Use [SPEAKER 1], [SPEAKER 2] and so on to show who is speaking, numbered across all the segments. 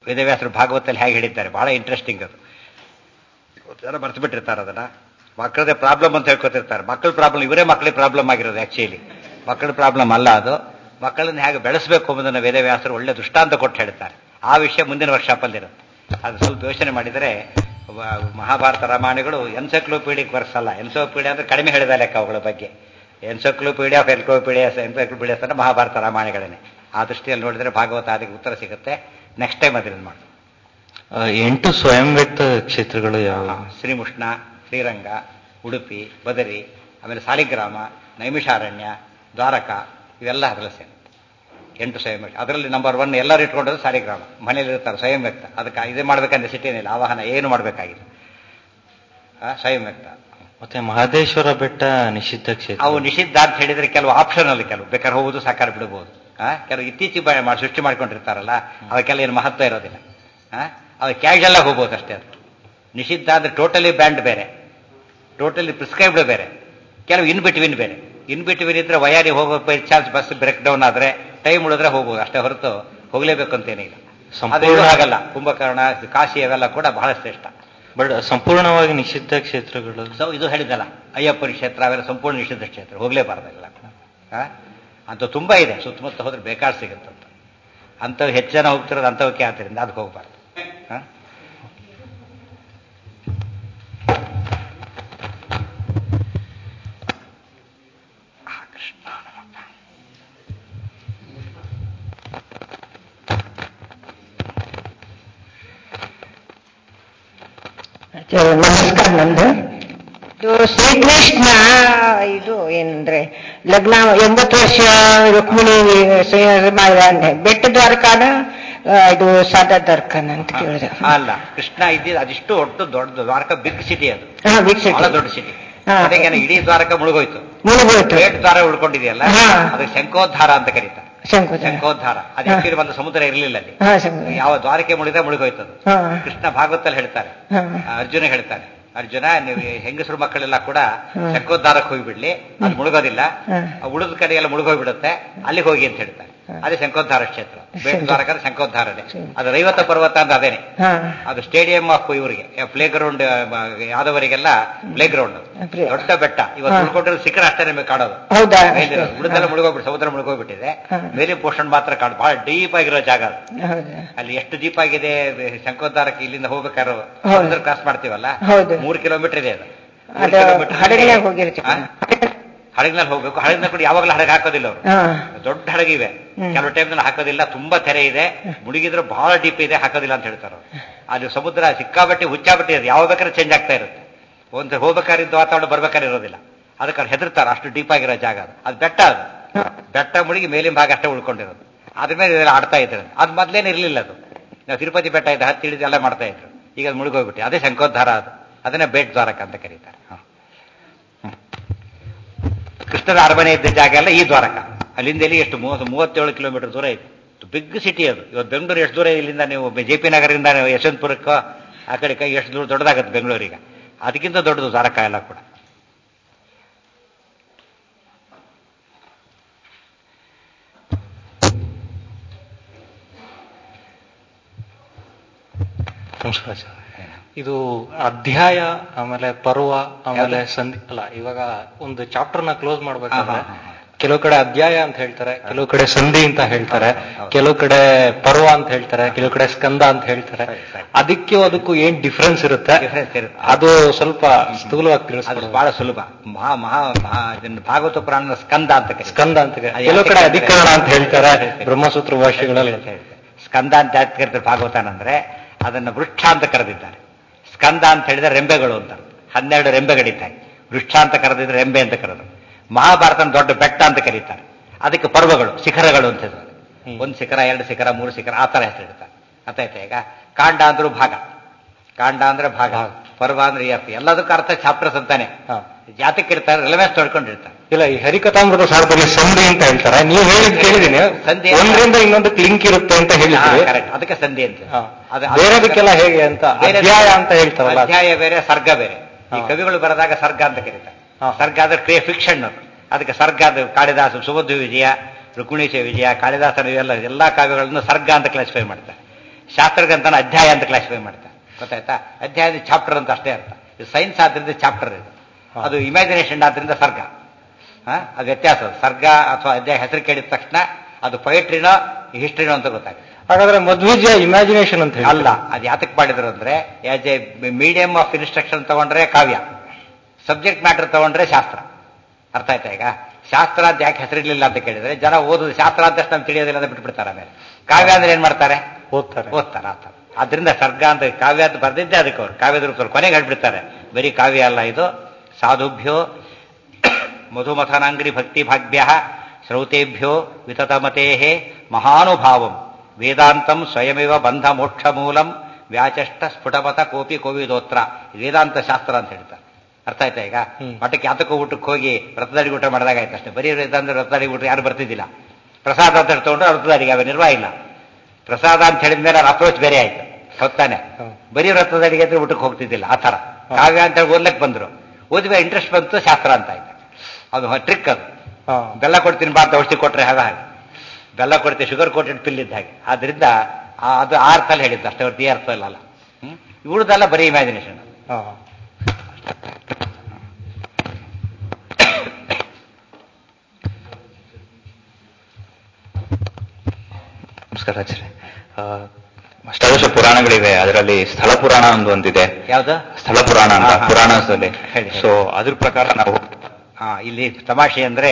[SPEAKER 1] ವೇದವ್ಯಾಸರು ಭಾಗವತಲ್ಲಿ ಹೇಗೆ ಹೇಳಿದ್ದಾರೆ ಬಹಳ ಇಂಟ್ರೆಸ್ಟಿಂಗ್ ಅದು ಜನ ಮರ್ತು ಬಿಟ್ಟಿರ್ತಾರೆ ಅದನ್ನ ಮಕ್ಕಳದೇ ಪ್ರಾಬ್ಲಮ್ ಅಂತ ಹೇಳ್ಕೊತಿರ್ತಾರೆ ಮಕ್ಕಳ ಪ್ರಾಬ್ಲಮ್ ಇವರೇ ಮಕ್ಕಳಿಗೆ ಪ್ರಾಬ್ಲಮ್ ಆಗಿರೋದು ಆಕ್ಚುಲಿ ಮಕ್ಕಳ ಪ್ರಾಬ್ಲಮ್ ಅಲ್ಲ ಅದು ಮಕ್ಕಳನ್ನ ಹೇಗೆ ಬೆಳೆಸಬೇಕು ಎಂಬುದನ್ನು ವೇದವ್ಯಾಸರು ಒಳ್ಳೆ ದೃಷ್ಟಾಂತ ಕೊಟ್ಟು ಹೇಳ್ತಾರೆ ಆ ವಿಷಯ ಮುಂದಿನ ವರ್ಷಾಪಲ್ಲಿ ಇರುತ್ತೆ ಅದು ಸ್ವಲ್ಪ ಯೋಚನೆ ಮಾಡಿದರೆ ವ- ಮಹಾಭಾರತ ರಾಮಾಯಣಗಳು ಎನ್ಸೈಕ್ಲೋಪೀಡಿಕ್ ವರ್ಕ್ಸ್ ಅಲ್ಲ ಎನ್ಸೈಕ್ಲೋಪೀಡಿಯಾ ಅಂದ್ರೆ ಕಡಿಮೆ ಹೇಳಿದ ಲೆಕ್ಕ ಅವುಗಳ ಬಗ್ಗೆ ಎನ್ಸೈಕ್ಲೋಪೀಡಿಯಾ ಆಫ್ ಎನ್ಕ್ಲೋಪೀಡಿಯಾಸ್ ಎನ್ಸೈಕ್ಲೋಪೀಡಿಯಾಸ್ ಅಂದ್ರೆ ಮಹಾಭಾರತ ರಾಮಾಯಣಗಳೇನೆ ಆ ದೃಷ್ಟಿಯಲ್ಲಿ ನೋಡಿದ್ರೆ ಭಾಗವತ ಅದಕ್ಕೆ ಉತ್ತರ ಸಿಗುತ್ತೆ ನೆಕ್ಸ್ಟ್ ಟೈಮ್ ಅದನ್ನು ಮಾಡಿ
[SPEAKER 2] ಆ, ಎಂಟು ಸ್ವಯಂ ವ್ಯಕ್ತ ಕ್ಷೇತ್ರಗಳು ಯಾವ
[SPEAKER 1] ಶ್ರೀಮುಷ್ಣ ಶ್ರೀರಂಗ ಉಡುಪಿ ಬದರಿ ಆಮೇಲೆ ಸಾಲಿಗ್ರಾಮ ನೈಮಿಷಾರಣ್ಯ ದ್ವಾರಕ ಇವೆಲ್ಲ ಅದರಲ್ಲಿ ಸೇರಿ ಎಂಟು ಸ್ವಯಂ ವ್ಯಕ್ತ ಅದರಲ್ಲಿ ನಂಬರ್ ಒನ್ ಎಲ್ಲರೂ ಇಟ್ಕೊಂಡದ್ದು ಸಾಲಿಗ್ರಾಮ ಮನೇಲಿ ಇರ್ತಾರೆ ಸ್ವಯಂ ವ್ಯಕ್ತ ಅದಕ್ಕೆ ಇದೇ ಮಾಡ್ಬೇಕಂದ್ರೆ ಸಿಟಿ ಏನಿಲ್ಲ ಆವಾಹನ ಏನು ಮಾಡಬೇಕಾಗಿಲ್ಲ ಆ, ಸ್ವಯಂ ವ್ಯಕ್ತ
[SPEAKER 2] ಮತ್ತೆ ಮಹದೇಶ್ವರ ಬೆಟ್ಟ ನಿಷಿದ್ಧ ಕ್ಷೇತ್ರ
[SPEAKER 1] ಅವು ನಿಷಿದ್ಧ ಅಂತ ಹೇಳಿದ್ರೆ ಕೆಲವು ಆಪ್ಷನ್ ಅಲ್ಲಿ ಕೆಲವು ಬೇಕಾದ್ರೆ ಹೋಗುದು ಸಾಕಾರ ಬಿಡಬಹುದು ಆ, ಕೆಲವು ಇತ್ತೀಚೆಗೆ ಬ- ಮಾಡಿ ಸೃಷ್ಟಿ ಮಾಡ್ಕೊಂಡಿರ್ತಾರಲ್ಲ ಅವಕ್ಕೆಲ್ಲ ಏನು ಮಹತ್ವ ಇರೋದಿಲ್ಲ ಆ, ಅವು ಕ್ಯಾಶುವಲ್ ಆಗಿ ಹೋಗ್ಬೋದು ಅಷ್ಟೇ ಅದು ನಿಷಿದ್ಧ ಅಂದ್ರೆ ಟೋಟಲಿ ಬ್ಯಾಂಡ್ ಬೇರೆ ಟೋಟಲಿ ಪ್ರಿಸ್ಕ್ರೈಬ್ಡ್ ಬೇರೆ ಕೆಲವು ಇನ್ ಬಿಟ್ವೀನ್ ಬೇರೆ ಇನ್ ಬಿಟ್ವೀನ್ ಇದ್ರೆ ವಯಾರಿ ಹೋಗೋ by charge bus break down ಆದ್ರೆ ಟೈಮ್ ಉಳಿದ್ರೆ ಹೋಗ್ಬೋದು ಅಷ್ಟೇ ಹೊರತು ಹೋಗಲೇಬೇಕು ಅಂತೇನಿಲ್ಲ
[SPEAKER 2] ಸಂಪೂರ್ಣ-
[SPEAKER 1] ಅದು ಇದು ಹಾಗಲ್ಲ ಕುಂಭಕರ್ಣ ಕಾಶಿ ಅವೆಲ್ಲ ಕೂಡ ಬಹಳ ಶ್ರೇಷ್ಠ
[SPEAKER 2] ಬಟ್ ಸಂಪೂರ್ಣವಾಗಿ ನಿಷಿದ್ಧ ಕ್ಷೇತ್ರಗಳು
[SPEAKER 1] ಸೊ ಇದು ಹೇಳಿದಲ್ಲ ಅಯ್ಯಪ್ಪನ ಕ್ಷೇತ್ರ ಅವೆಲ್ಲ ಸಂಪೂರ್ಣ ನಿಷಿದ್ಧ ಕ್ಷೇತ್ರ ಹೋಗಲೇಬಾರ್ದಲ್ಲ ಅಂತ ತುಂಬಾ ಇದೆ ಸುತ್ತಮುತ್ತ ಹೋದ್ರೆ ಬೇಕಾದ್ರೆ ಸಿಗುತ್ತಂತ ಅಂಥವು ಹೆಚ್ಚು ಜನ ಹೋಗ್ತಿರೋದು ಅಂಥವಕ್ಕೆ ಆದ್ದರಿಂದ ಅದಕ್ಕೆ ಹೋಗ್ಬಾರ್ದು ಆ? ಆ, ಕೃಷ್ಣ ನಮಃ.
[SPEAKER 3] ನಮಸ್ಕಾರ ನಂದು ಇದು ಶ್ರೀಕೃಷ್ಣ ಇದು ಏನಂದ್ರೆ ಲಗ್ನ ಎಂಬತ್ತು ವರ್ಷ ರುಕ್ಮಿಣಿ ಸ- ಮಾಡಿದ ಬೆಟ್ಟ ದ್ವಾರಕಾನ ಆ, ಇದು ಸಾದಾ ದ್ವಾರಕಾನ ಅಂತ ಕೇಳಿದೆ
[SPEAKER 1] ಅಲ್ಲ ಕೃಷ್ಣ ಇದ್ದಿದ್ದು ಅದಿಷ್ಟು ಒಟ್ಟು ದೊಡ್ಡ ದ್ವಾರಕ ಬಿಗ್ ಸಿಟಿ ಅದು
[SPEAKER 3] ಹಾ ವೀಕ್ಷಕ
[SPEAKER 1] ಬಹಳ ದೊಡ್ಡ ಸಿಟಿ
[SPEAKER 3] ಹಾ.
[SPEAKER 1] ಅದಕ್ಕೆ ಇಡೀ ದ್ವಾರಕ ಮುಳುಗೋಯ್ತು
[SPEAKER 3] ಮುಳುಗೋಯ್ತು
[SPEAKER 1] ಪೇಟ್ ದ್ವಾರ ಉಳ್ಕೊಂಡಿದೆಯಲ್ಲ
[SPEAKER 3] ಹಾ.
[SPEAKER 1] ಅದಕ್ಕೆ ಶಂಕೋದ್ಧಾರ ಅಂತ ಕರೀತಾರೆ
[SPEAKER 3] ಶಂಕುದ
[SPEAKER 1] ಶಂಕೋದ್ಧಾರ ಅದು
[SPEAKER 3] ಹಾ.
[SPEAKER 1] ಆಕ್ಚುಲಿ ಒಂದು ಸಮುದ್ರ ಇರಲಿಲ್ಲ ಅಲ್ಲಿ
[SPEAKER 3] ಹಾ ಶಂಕುದ
[SPEAKER 1] ಯಾವ ದ್ವಾರಕೆ ಮುಳಿದ್ರೆ ಮುಳುಗೋಯ್ತದು
[SPEAKER 3] ಹಾ
[SPEAKER 1] ಕೃಷ್ಣ ಭಾಗವತಲ್ಲಿ ಹೇಳ್ತಾರೆ
[SPEAKER 3] ಹಾ
[SPEAKER 1] ಅರ್ಜುನ ಹೇಳ್ತಾನೆ ಅರ್ಜುನ ನೀವು ಹೆಂಗಸರು ಮಕ್ಕಳೆಲ್ಲ ಕೂಡ
[SPEAKER 3] ಹ್ಮ್.
[SPEAKER 1] ಶಂಕೋದ್ಧಾರಕ್ಕೆ ಹೋಗ್ಬಿಡ್ಲಿ ಅದು ಮುಳುಗೋದಿಲ್ಲ
[SPEAKER 3] ಹ್ಮ್.
[SPEAKER 1] ಆ ಉಳಿದ ಕಡೆ ಎಲ್ಲ ಮುಳುಗೋಗ್ಬಿಡುತ್ತೆ ಅಲ್ಲಿಗೆ ಹೋಗಿ ಅಂತ ಹೇಳ್ತಾರೆ
[SPEAKER 3] ಹ್ಮ್.
[SPEAKER 1] ಅದೇ ಶಂಕೋದ್ಧಾರ ಕ್ಷೇತ್ರ ಬೇಟ
[SPEAKER 3] ಶಂಕೋ-
[SPEAKER 1] ದ್ವಾರಕ ಅಂದ್ರೆ ಶಂಕೋದ್ಧಾರನೇ
[SPEAKER 3] ಹ್ಮ್.
[SPEAKER 1] ಅದು ರೈವತ ಪರ್ವತ ಅಂತ ಅದೇನೆ
[SPEAKER 3] ಹಾ
[SPEAKER 1] ಅದು ಸ್ಟೇಡಿಯಂ ಆಫ್ ಇವರಿಗೆ ಪ್ಲೇ ಗ್ರೌಂಡ್ ಯಾದವರಿಗೆಲ್ಲ ಪ್ಲೇ ಗ್ರೌಂಡ್
[SPEAKER 3] Play-
[SPEAKER 1] ದೊಡ್ಡ ಬೆಟ್ಟ ಇವತ್ತು
[SPEAKER 3] ಹಾ.
[SPEAKER 1] ಉಳ್ಕೊಂಡಿರೋ ಶಿಖರ ಅಷ್ಟೇ ನಿಮಗೆ ಕಾಣೋದು
[SPEAKER 3] ಹೌದಾ
[SPEAKER 1] ಮೇಲಿರೋದು ಉಳಿದೆಲ್ಲ ಮುಳುಗೋಗ್ಬಿಟ್ಟು ಸಮುದ್ರ ಮುಳುಗೋಗ್ಬಿಟ್ಟಿದೆ
[SPEAKER 3] ಹಾ.
[SPEAKER 1] ಮೇಲಿನ ಪೋರ್ಷನ್ ಮಾತ್ರ ಕಾಣು ಬಹಳ ಡೀಪ್ ಆಗಿರೋ ಜಾಗ ಅದು
[SPEAKER 3] ಹೌದಾ
[SPEAKER 1] ಅಲ್ಲಿ ಎಷ್ಟು ಡೀಪ್ ಆಗಿದೆ ಶಂಕೋದ್ಧಾರಕ್ಕೆ ಇಲ್ಲಿಂದ ಹೋಗ್ಬೇಕಾದ್ರೆ
[SPEAKER 3] ಹೌದು.
[SPEAKER 1] ಸಮುದ್ರ ಕ್ರಾಸ್ ಮಾಡ್ತೀವಲ್ಲ
[SPEAKER 3] ಹೌದು.
[SPEAKER 1] ಮೂರು ಕಿಲೋಮೀಟರ್ ಇದೆ ಅದು ಮೂರು
[SPEAKER 3] ಅದು
[SPEAKER 1] kilometer
[SPEAKER 3] ಹಡಗಿನಾಗ
[SPEAKER 1] ಅಲ್ಲಿ-
[SPEAKER 3] ಹೋಗಿರ್ತೀವಿ
[SPEAKER 1] ಆ? ಹಡಗಿನಲ್ಲಿ ಹೋಗ್ಬೇಕು ಹಡಗಿನ ಕೂಡ ಯಾವಾಗಲೂ ಹಡಗ ಹಾಕೋದಿಲ್ಲ ಅವರು
[SPEAKER 3] ಹಾ
[SPEAKER 1] ದೊಡ್ಡ ಹಡಗಿವೆ
[SPEAKER 3] ಹ್ಮ್.
[SPEAKER 1] ಕೆಲವು ಟೈಮ್ನಲ್ಲಿ ಹಾಕೋದಿಲ್ಲ ತುಂಬಾ ತೆರೆ ಇದೆ ಮುಳುಗಿದ್ರೆ ಬಹಳ ಡೀಪ್ ಇದೆ ಹಾಕೋದಿಲ್ಲ ಅಂತ ಹೇಳ್ತಾರೆ ಅವ್ರು. ಅದು ಸಮುದ್ರ ಸಿಕ್ಕಾಬಟ್ಟೆ ಹುಚ್ಚಾಬಟ್ಟೆ ಇದೆ ಯಾವ ಬೇಕಾದ್ರೆ ಚೇಂಜ್ ಆಗ್ತಾ ಇರುತ್ತೆ ಒಂದು ಹೋಗ್ಬೇಕಾರಿದ್ದ ವಾತಾವರಣ ಬರ್ಬೇಕಾದ್ರೆ ಇರೋದಿಲ್ಲ ಅದಕ್ಕೆ ಅವ್ರು ಹೆದರ್ತಾರೆ ಅಷ್ಟು ಡೀಪ್ ಆಗಿರೋ ಜಾಗ ಅದು ಅದು ಬೆಟ್ಟ ಅದು ಬೆಟ್ಟ ಮುಳುಗಿ ಮೇಲಿನ ಭಾಗ ಅಷ್ಟೇ ಉಳ್ಕೊಂಡಿರೋದು ಅದ್ರ ಮೇಲೆ ಇದೆಲ್ಲ ಆಡ್ತಾ ಇದ್ರು ಅದು ಮೊದ್ಲೇನು ಇರಲಿಲ್ಲ ಅದು ನಾವು ತಿರುಪತಿ ಬೆಟ್ಟ ಇದೆ ಹತ್ತಿ ಹಿಡಿದು ಎಲ್ಲ ಮಾಡ್ತಾ ಇದ್ರು ಈಗ ಅದು ಮುಳುಗೋಗ್ಬಿಟ್ಟು ಅದೇ ಶಂಕೋದ್ಧಾರ ಅದು ಅದನ್ನೇ ಬೇಟ್ ದ್ವಾರಕ ಅಂತ ಕರೀತಾರೆ ಹ. ಹ್ಮ್. ಕೃಷ್ಣನ ಅರಮನೆ ಇದ್ದ ಜಾಗ ಎಲ್ಲ ಈ ದ್ವಾರಕ ಅಲ್ಲಿಂದ ಇಲ್ಲಿ ಎಷ್ಟು ಮೂವತ್ತು ಮೂವತ್ತೇಳು ಕಿಲೋಮೀಟರ್ ದೂರ ಇದೆ ಬಿಗ್ ಸಿಟಿ ಅದು ಇವತ್ತು ಬೆಂಗಳೂರು ಎಷ್ಟು ದೂರ ಇಲ್ಲಿಂದ ನೀವು ಜೆ ಪಿ ನಗರದಿಂದ ನೀವು ಯಶವಂತಪುರಕ್ಕೆ ಆ ಕಡೆ ಕೈ ಎಷ್ಟು ದೂರ ದೊಡ್ಡದಾಗತ್ತೆ ಬೆಂಗಳೂರಿಗೆ ಅದಕ್ಕಿಂತ ದೊಡ್ಡದು ದ್ವಾರಕ ಎಲ್ಲ ಕೂಡ
[SPEAKER 2] ನಮಸ್ಕಾರ ಸರ್. ಇದು ಅಧ್ಯಾಯ ಆಮೇಲೆ ಪರ್ವ ಆಮೇಲೆ ಸಂಧಿ ಅಲ್ಲ ಇವಾಗ ಒಂದು ಚಾಪ್ಟರ್ ನ ಕ್ಲೋಸ್ ಮಾಡ್ಬೇಕಾದ್ರೆ
[SPEAKER 1] ಹಾ, ಹಾ, ಹಾ, ಹಾ.
[SPEAKER 2] ಕೆಲವು ಕಡೆ ಅಧ್ಯಾಯ ಅಂತ ಹೇಳ್ತಾರೆ ಕೆಲವು ಕಡೆ ಸಂಧಿ ಅಂತ ಹೇಳ್ತಾರೆ
[SPEAKER 1] ಹೌದು.
[SPEAKER 2] ಕೆಲವು ಕಡೆ ಪರ್ವ ಅಂತ ಹೇಳ್ತಾರೆ ಕೆಲವು ಕಡೆ ಸ್ಕಂದ ಅಂತ ಹೇಳ್ತಾರೆ
[SPEAKER 1] ಸರಿ, ಸರಿ.
[SPEAKER 2] ಅದಕ್ಕೆ ಅದಕ್ಕೂ ಏನ್ ಡಿಫ್ರೆನ್ಸ್ ಇರುತ್ತೆ
[SPEAKER 1] Difference ಇರುತ್ತೆ.
[SPEAKER 2] ಅದು ಸ್ವಲ್ಪ ಸ್ಥೂಲವಾಗಿ
[SPEAKER 1] ಅದು
[SPEAKER 2] ತಿಳಿಸ್ಕೊಡ್ಬೋದು.
[SPEAKER 1] ಬಹಳ ಸುಲಭ ಮಹಾ ಮಹಾ ಮಹಾ ಇದನ್ನ ಭಾಗವತ ಪುರಾಣದ ಸ್ಕಂದ ಅಂತ ಕರೀತಾರೆ.
[SPEAKER 2] ಸ್ಕಂದ ಅಂತ ಕರೀತಾರೆ.
[SPEAKER 1] ಅದು
[SPEAKER 2] ಕೆಲವು ಕಡೆ
[SPEAKER 1] ಯಾಕೆ
[SPEAKER 2] ಅಧಿಕರಣ ಅಂತ ಹೇಳ್ತಾರೆ
[SPEAKER 1] ಸರಿ, ಸರಿ.
[SPEAKER 2] ಬ್ರಹ್ಮಸೂತ್ರ ಭಾಷೆಗಳಲ್ಲಿ
[SPEAKER 1] ಸ್ಕಂದ ಅಂತ ಯಾಕೆ ಕರೀತಾರೆ ಭಾಗವತನ ಅಂದ್ರೆ ಅದನ್ನ ವೃಕ್ಷ ಅಂತ ಕರೆದಿದ್ದಾರೆ ಸ್ಕಂದ ಅಂತ ಹೇಳಿದ್ರೆ ರೆಂಬೆಗಳು ಅಂತ ಹನ್ನೆರಡು ರೆಂಬೆಗಳಿದ್ದಾವೆ ವೃಕ್ಷ ಅಂತ ಕರೆದಿದ್ರೆ ರೆಂಬೆ ಅಂತ ಕರೆದು ಮಹಾಭಾರತನ ದೊಡ್ಡ ಬೆಟ್ಟ ಅಂತ ಕರೀತಾರೆ ಅದಕ್ಕೆ ಪರ್ವಗಳು ಶಿಖರಗಳು ಅಂತ ಹೇಳ್ತಾರೆ
[SPEAKER 2] ಹ್ಮ್.
[SPEAKER 1] ಒಂದು ಶಿಖರ ಎರಡು ಶಿಖರ ಮೂರು ಶಿಖರ ಆ ತರ ಹೆಸರಿಡ್ತಾರೆ ಅರ್ಥಾಯ್ತಾ ಈಗ ಕಾಂಡ ಅಂದ್ರೂ ಭಾಗ ಕಾಂಡ ಅಂದ್ರೆ ಭಾಗ ಪರ್ವ ಅಂದ್ರೆ ಈ ಅರ್ಥ ಎಲ್ಲದಕ್ಕೂ ಅರ್ಥ ಚಾಪ್ಟರ್ಸ್ ಅಂತಾನೆ
[SPEAKER 2] ಹಾ.
[SPEAKER 1] ಜಾತಕ್ಕೆ ಇರ್ತಾರೆ ರಿಲೆವೆನ್ಸ್ ತೊಡ್ಕೊಂಡಿರ್ತಾರೆ
[SPEAKER 2] ಇಲ್ಲ ಈ ಹರಿಕಥಾಮೃತ ಸಾರದಲ್ಲಿ ಸಂಧಿ ಅಂತ ಹೇಳ್ತಾರೆ ನೀವು ಹೇಳಿದ್ ಕೇಳಿದೀನಿ
[SPEAKER 1] ಸಂಧಿ
[SPEAKER 2] ಒಂದರಿಂದ ಇನ್ನೊಂದಕ್ಕೆ ಲಿಂಕ್ ಇರುತ್ತೆ ಅಂತ ಹೇಳಿದ್ರಿ
[SPEAKER 1] ಕರೆಕ್ಟ್ ಅದಕ್ಕೆ ಸಂಧಿ ಅಂತ
[SPEAKER 2] ಹಾ.
[SPEAKER 1] ಅದು-
[SPEAKER 2] ಬೇರೆದಕ್ಕೆಲ್ಲ ಹೇಗೆ ಅಂತ
[SPEAKER 1] ಬೇರೆ-
[SPEAKER 2] ಅಧ್ಯಾಯ ಅಂತ ಹೇಳ್ತಾರಲ್ಲ ಅದು.
[SPEAKER 1] ಅಧ್ಯಾಯ ಬೇರೆ ಸರ್ಗ ಬೇರೆ ಈ
[SPEAKER 2] ಹಾ.
[SPEAKER 1] ಕವಿಗಳು ಬರೆದಾಗ ಸರ್ಗ ಅಂತ ಕರೀತಾರೆ
[SPEAKER 2] ಹಾ.
[SPEAKER 1] ಸರ್ಗ ಅಂದ್ರೆ ಕ್ರಿಯೆ ಫಿಕ್ಷನ್ ಅದು ಅದಕ್ಕೆ ಸರ್ಗ ಅದು ಕಾಳಿದಾಸ ಸುಬುದ್ಧ ವಿಜಯ ರುಕ್ಮಿಣೀಶ ವಿಜಯ ಕಾಳಿದಾಸನ ಇವೆಲ್ಲ ಎಲ್ಲಾ ಕಾವ್ಯಗಳನ್ನು ಸರ್ಗ ಅಂತ ಕ್ಲಾಸಿಫೈ ಮಾಡ್ತಾರೆ ಶಾಸ್ತ್ರಗ್ರಂಥನ ಅಧ್ಯಾಯ ಅಂತ ಕ್ಲಾಸಿಫೈ ಮಾಡ್ತಾರೆ ಗೊತ್ತಾಯ್ತಾ ಅಧ್ಯಾಯದ ಚಾಪ್ಟರ್ ಅಂತ ಅಷ್ಟೇ ಅರ್ಥ ಇದು ಸೈನ್ಸ್ ಆದ್ರಿಂದ ಚಾಪ್ಟರ್ ಇದು ಅದು ಇಮ್ಯಾಜಿನೇಷನ್ ಆದ್ರಿಂದ ಸರ್ಗ ಹಾ ಅದು ವ್ಯತ್ಯಾಸ ಅದು. ಸರ್ಗ ಅಥವಾ ಅಧ್ಯಾಯ ಹೆಸರು ಕೇಳಿದ ತಕ್ಷಣ ಅದು ಪೊಯಟ್ರಿನೋ ಹಿಸ್ಟ್ರಿನೋ ಅಂತ ಗೊತ್ತಾಗುತ್ತೆ
[SPEAKER 2] ಹಾಗಾದ್ರೆ ಮಧ್ವಿಜಯ ಇಮ್ಯಾಜಿನೇಷನ್ ಅಂತ ಹೇಳಿ
[SPEAKER 1] ಅಲ್ಲ ಅದು ಯಾತಕ್ ಮಾಡಿದ್ರು ಅಂದ್ರೆ as a medium of instruction ತಗೊಂಡ್ರೆ ಕಾವ್ಯ ಸಬ್ಜೆಕ್ಟ್ ಮ್ಯಾಟರ್ ತಗೊಂಡ್ರೆ ಶಾಸ್ತ್ರ ಅರ್ಥ ಆಯ್ತಾ ಈಗ ಶಾಸ್ತ್ರ ಅಂತ ಯಾಕೆ ಹೆಸರಿರ್ಲಿಲ್ಲ ಅಂತ ಕೇಳಿದ್ರೆ ಜನ ಓದೋದು ಶಾಸ್ತ್ರ ಅಂತ ನಮ್ಗೆ ತಿಳಿಯೋದಿಲ್ಲ ಅಂತ ಬಿಟ್ಬಿಡ್ತಾರೆ ಆಮೇಲೆ ಕಾವ್ಯ ಅಂದ್ರೆ ಏನ್ ಮಾಡ್ತಾರೆ
[SPEAKER 2] ಓದ್ತಾರೆ
[SPEAKER 1] ಓದ್ತಾರೆ ಆತ ಆದ್ರಿಂದ ಸರ್ಗ ಅಂತ ಕಾವ್ಯ ಅಂತ ಬರ್ದಿದ್ದೆ ಅದಕ್ಕೆ ಅವ್ರು ಕಾವ್ಯದ ರೂಪದಲ್ಲಿ ಕೊನೆಗೆ ಹೇಳ್ಬಿಡ್ತಾರೆ ಬರೀ ಕಾವ್ಯ ಅಲ್ಲ ಇದು ಸಾಧುಭ್ಯೋ ಮಧುಮಥನಾಂಗ್ರಿ ಭಕ್ತಿ ಭಾಗ್ಯ ಶ್ರೌತೇಭ್ಯೋ ವಿತತಮತೆ ಮಹಾನುಭಾವಂ ವೇದಾಂತಂ ಸ್ವಯಮಿವ ಬಂಧ ಮೋಕ್ಷ ಮೂಲಂ ವ್ಯಾಚಷ್ಟ ಸ್ಫುಟಮತ ಕೋಪಿ ಕೋವಿದೋತ್ರ ವೇದಾಂತ ಶಾಸ್ತ್ರ ಅಂತ ಹೇಳ್ತಾರೆ ಅರ್ಥ ಆಯ್ತಾ ಈಗ
[SPEAKER 2] ಹ್ಮ್.
[SPEAKER 1] ಮಠಕ್ಕೆ ಯಾತಕ್ಕೂ ಊಟಕ್ಕೆ ಹೋಗಿ ವ್ರತದಾಡಿ ಊಟ ಮಾಡಿದಾಗ ಆಯ್ತು ಅಷ್ಟೇ ಬರೀ ವೇದಾಂತ ವ್ರತದಾಡಿ ಊಟ ಯಾರು ಬರ್ತಿದ್ದಿಲ್ಲ ಪ್ರಸಾದ ಅಂತ ತಗೊಂಡ್ರೆ ವ್ರತದಾಡಿಗೆ ಅವ ನಿರ್ವಾಹ ಇಲ್ಲ ಪ್ರಸಾದ ಅಂತ ಹೇಳಿದ ಮೇಲೆ ಅವ್ರ ಅಪ್ರೋಚ್ ಬೇರೆ ಆಯ್ತು ಹೊತ್ತಾನೆ
[SPEAKER 2] ಹ್ಮ್.
[SPEAKER 1] ಬರೀ ವ್ರತದಡಿಗೆ ಅಂದ್ರೆ ಊಟಕ್ಕೆ ಹೋಗ್ತಿದ್ದಿಲ್ಲ ಆ ತರ ಕಾವ್ಯ ಅಂತ ಹೇಳಿ ಓದ್ಲಕ್ ಬಂದ್ರು ಓದಿವೆ ಇಂಟ್ರೆಸ್ಟ್ ಬಂತು ಶಾಸ್ತ್ರ ಅಂತ ಆಯ್ತು ಅದು ಟ್ರಿಕ್ ಅದು
[SPEAKER 2] ಹಾ.
[SPEAKER 1] ಬೆಲ್ಲ ಕೊಡ್ತೀನಿ ಬಾ ಅಂತ ಔಷಧಿ ಕೊಟ್ರೆ ಹಾಗೆ ಹಾಗೆ ಬೆಲ್ಲ ಕೊಡ್ತೀವಿ ಶುಗರ್ ಕೋಟೆಡ್ ಪಿಲ್ ಇದ್ದ ಹಾಗೆ ಆದ್ರಿಂದ ಆ- ಅದು ಆ ಅರ್ಥಲ್ಲಿ ಹೇಳಿದ್ದು ಅಷ್ಟೇ ಹೊರತು ಈ ಅರ್ಥ ಇಲ್ಲ ಅಲ್ಲ ಹ್ಮ್ ಇವ್ರದ್ದೆಲ್ಲ ಬರೀ ಇಮ್ಯಾಜಿನೇಷನ್
[SPEAKER 2] ಹಾ.
[SPEAKER 4] ನಮಸ್ಕಾರ ಆಚಾರ್ಯ ಆ, ಅಷ್ಟಾದಶ ಪುರಾಣಗಳಿವೆ ಅದರಲ್ಲಿ ಸ್ಥಳ ಪುರಾಣ ಒಂದು ಒಂದಿದೆ
[SPEAKER 1] ಯಾವ್ದು
[SPEAKER 4] ಸ್ಥಳ ಪುರಾಣ ಅಂತ
[SPEAKER 1] ಹಾ, ಹಾ.
[SPEAKER 4] ಪುರಾಣದಲ್ಲಿ
[SPEAKER 1] ಹೇಳಿ, ಹೇಳಿ.
[SPEAKER 4] ಸೊ ಅದ್ರ ಪ್ರಕಾರ ನಾವು
[SPEAKER 1] ಹಾ ಇಲ್ಲಿ ತಮಾಷೆ ಅಂದ್ರೆ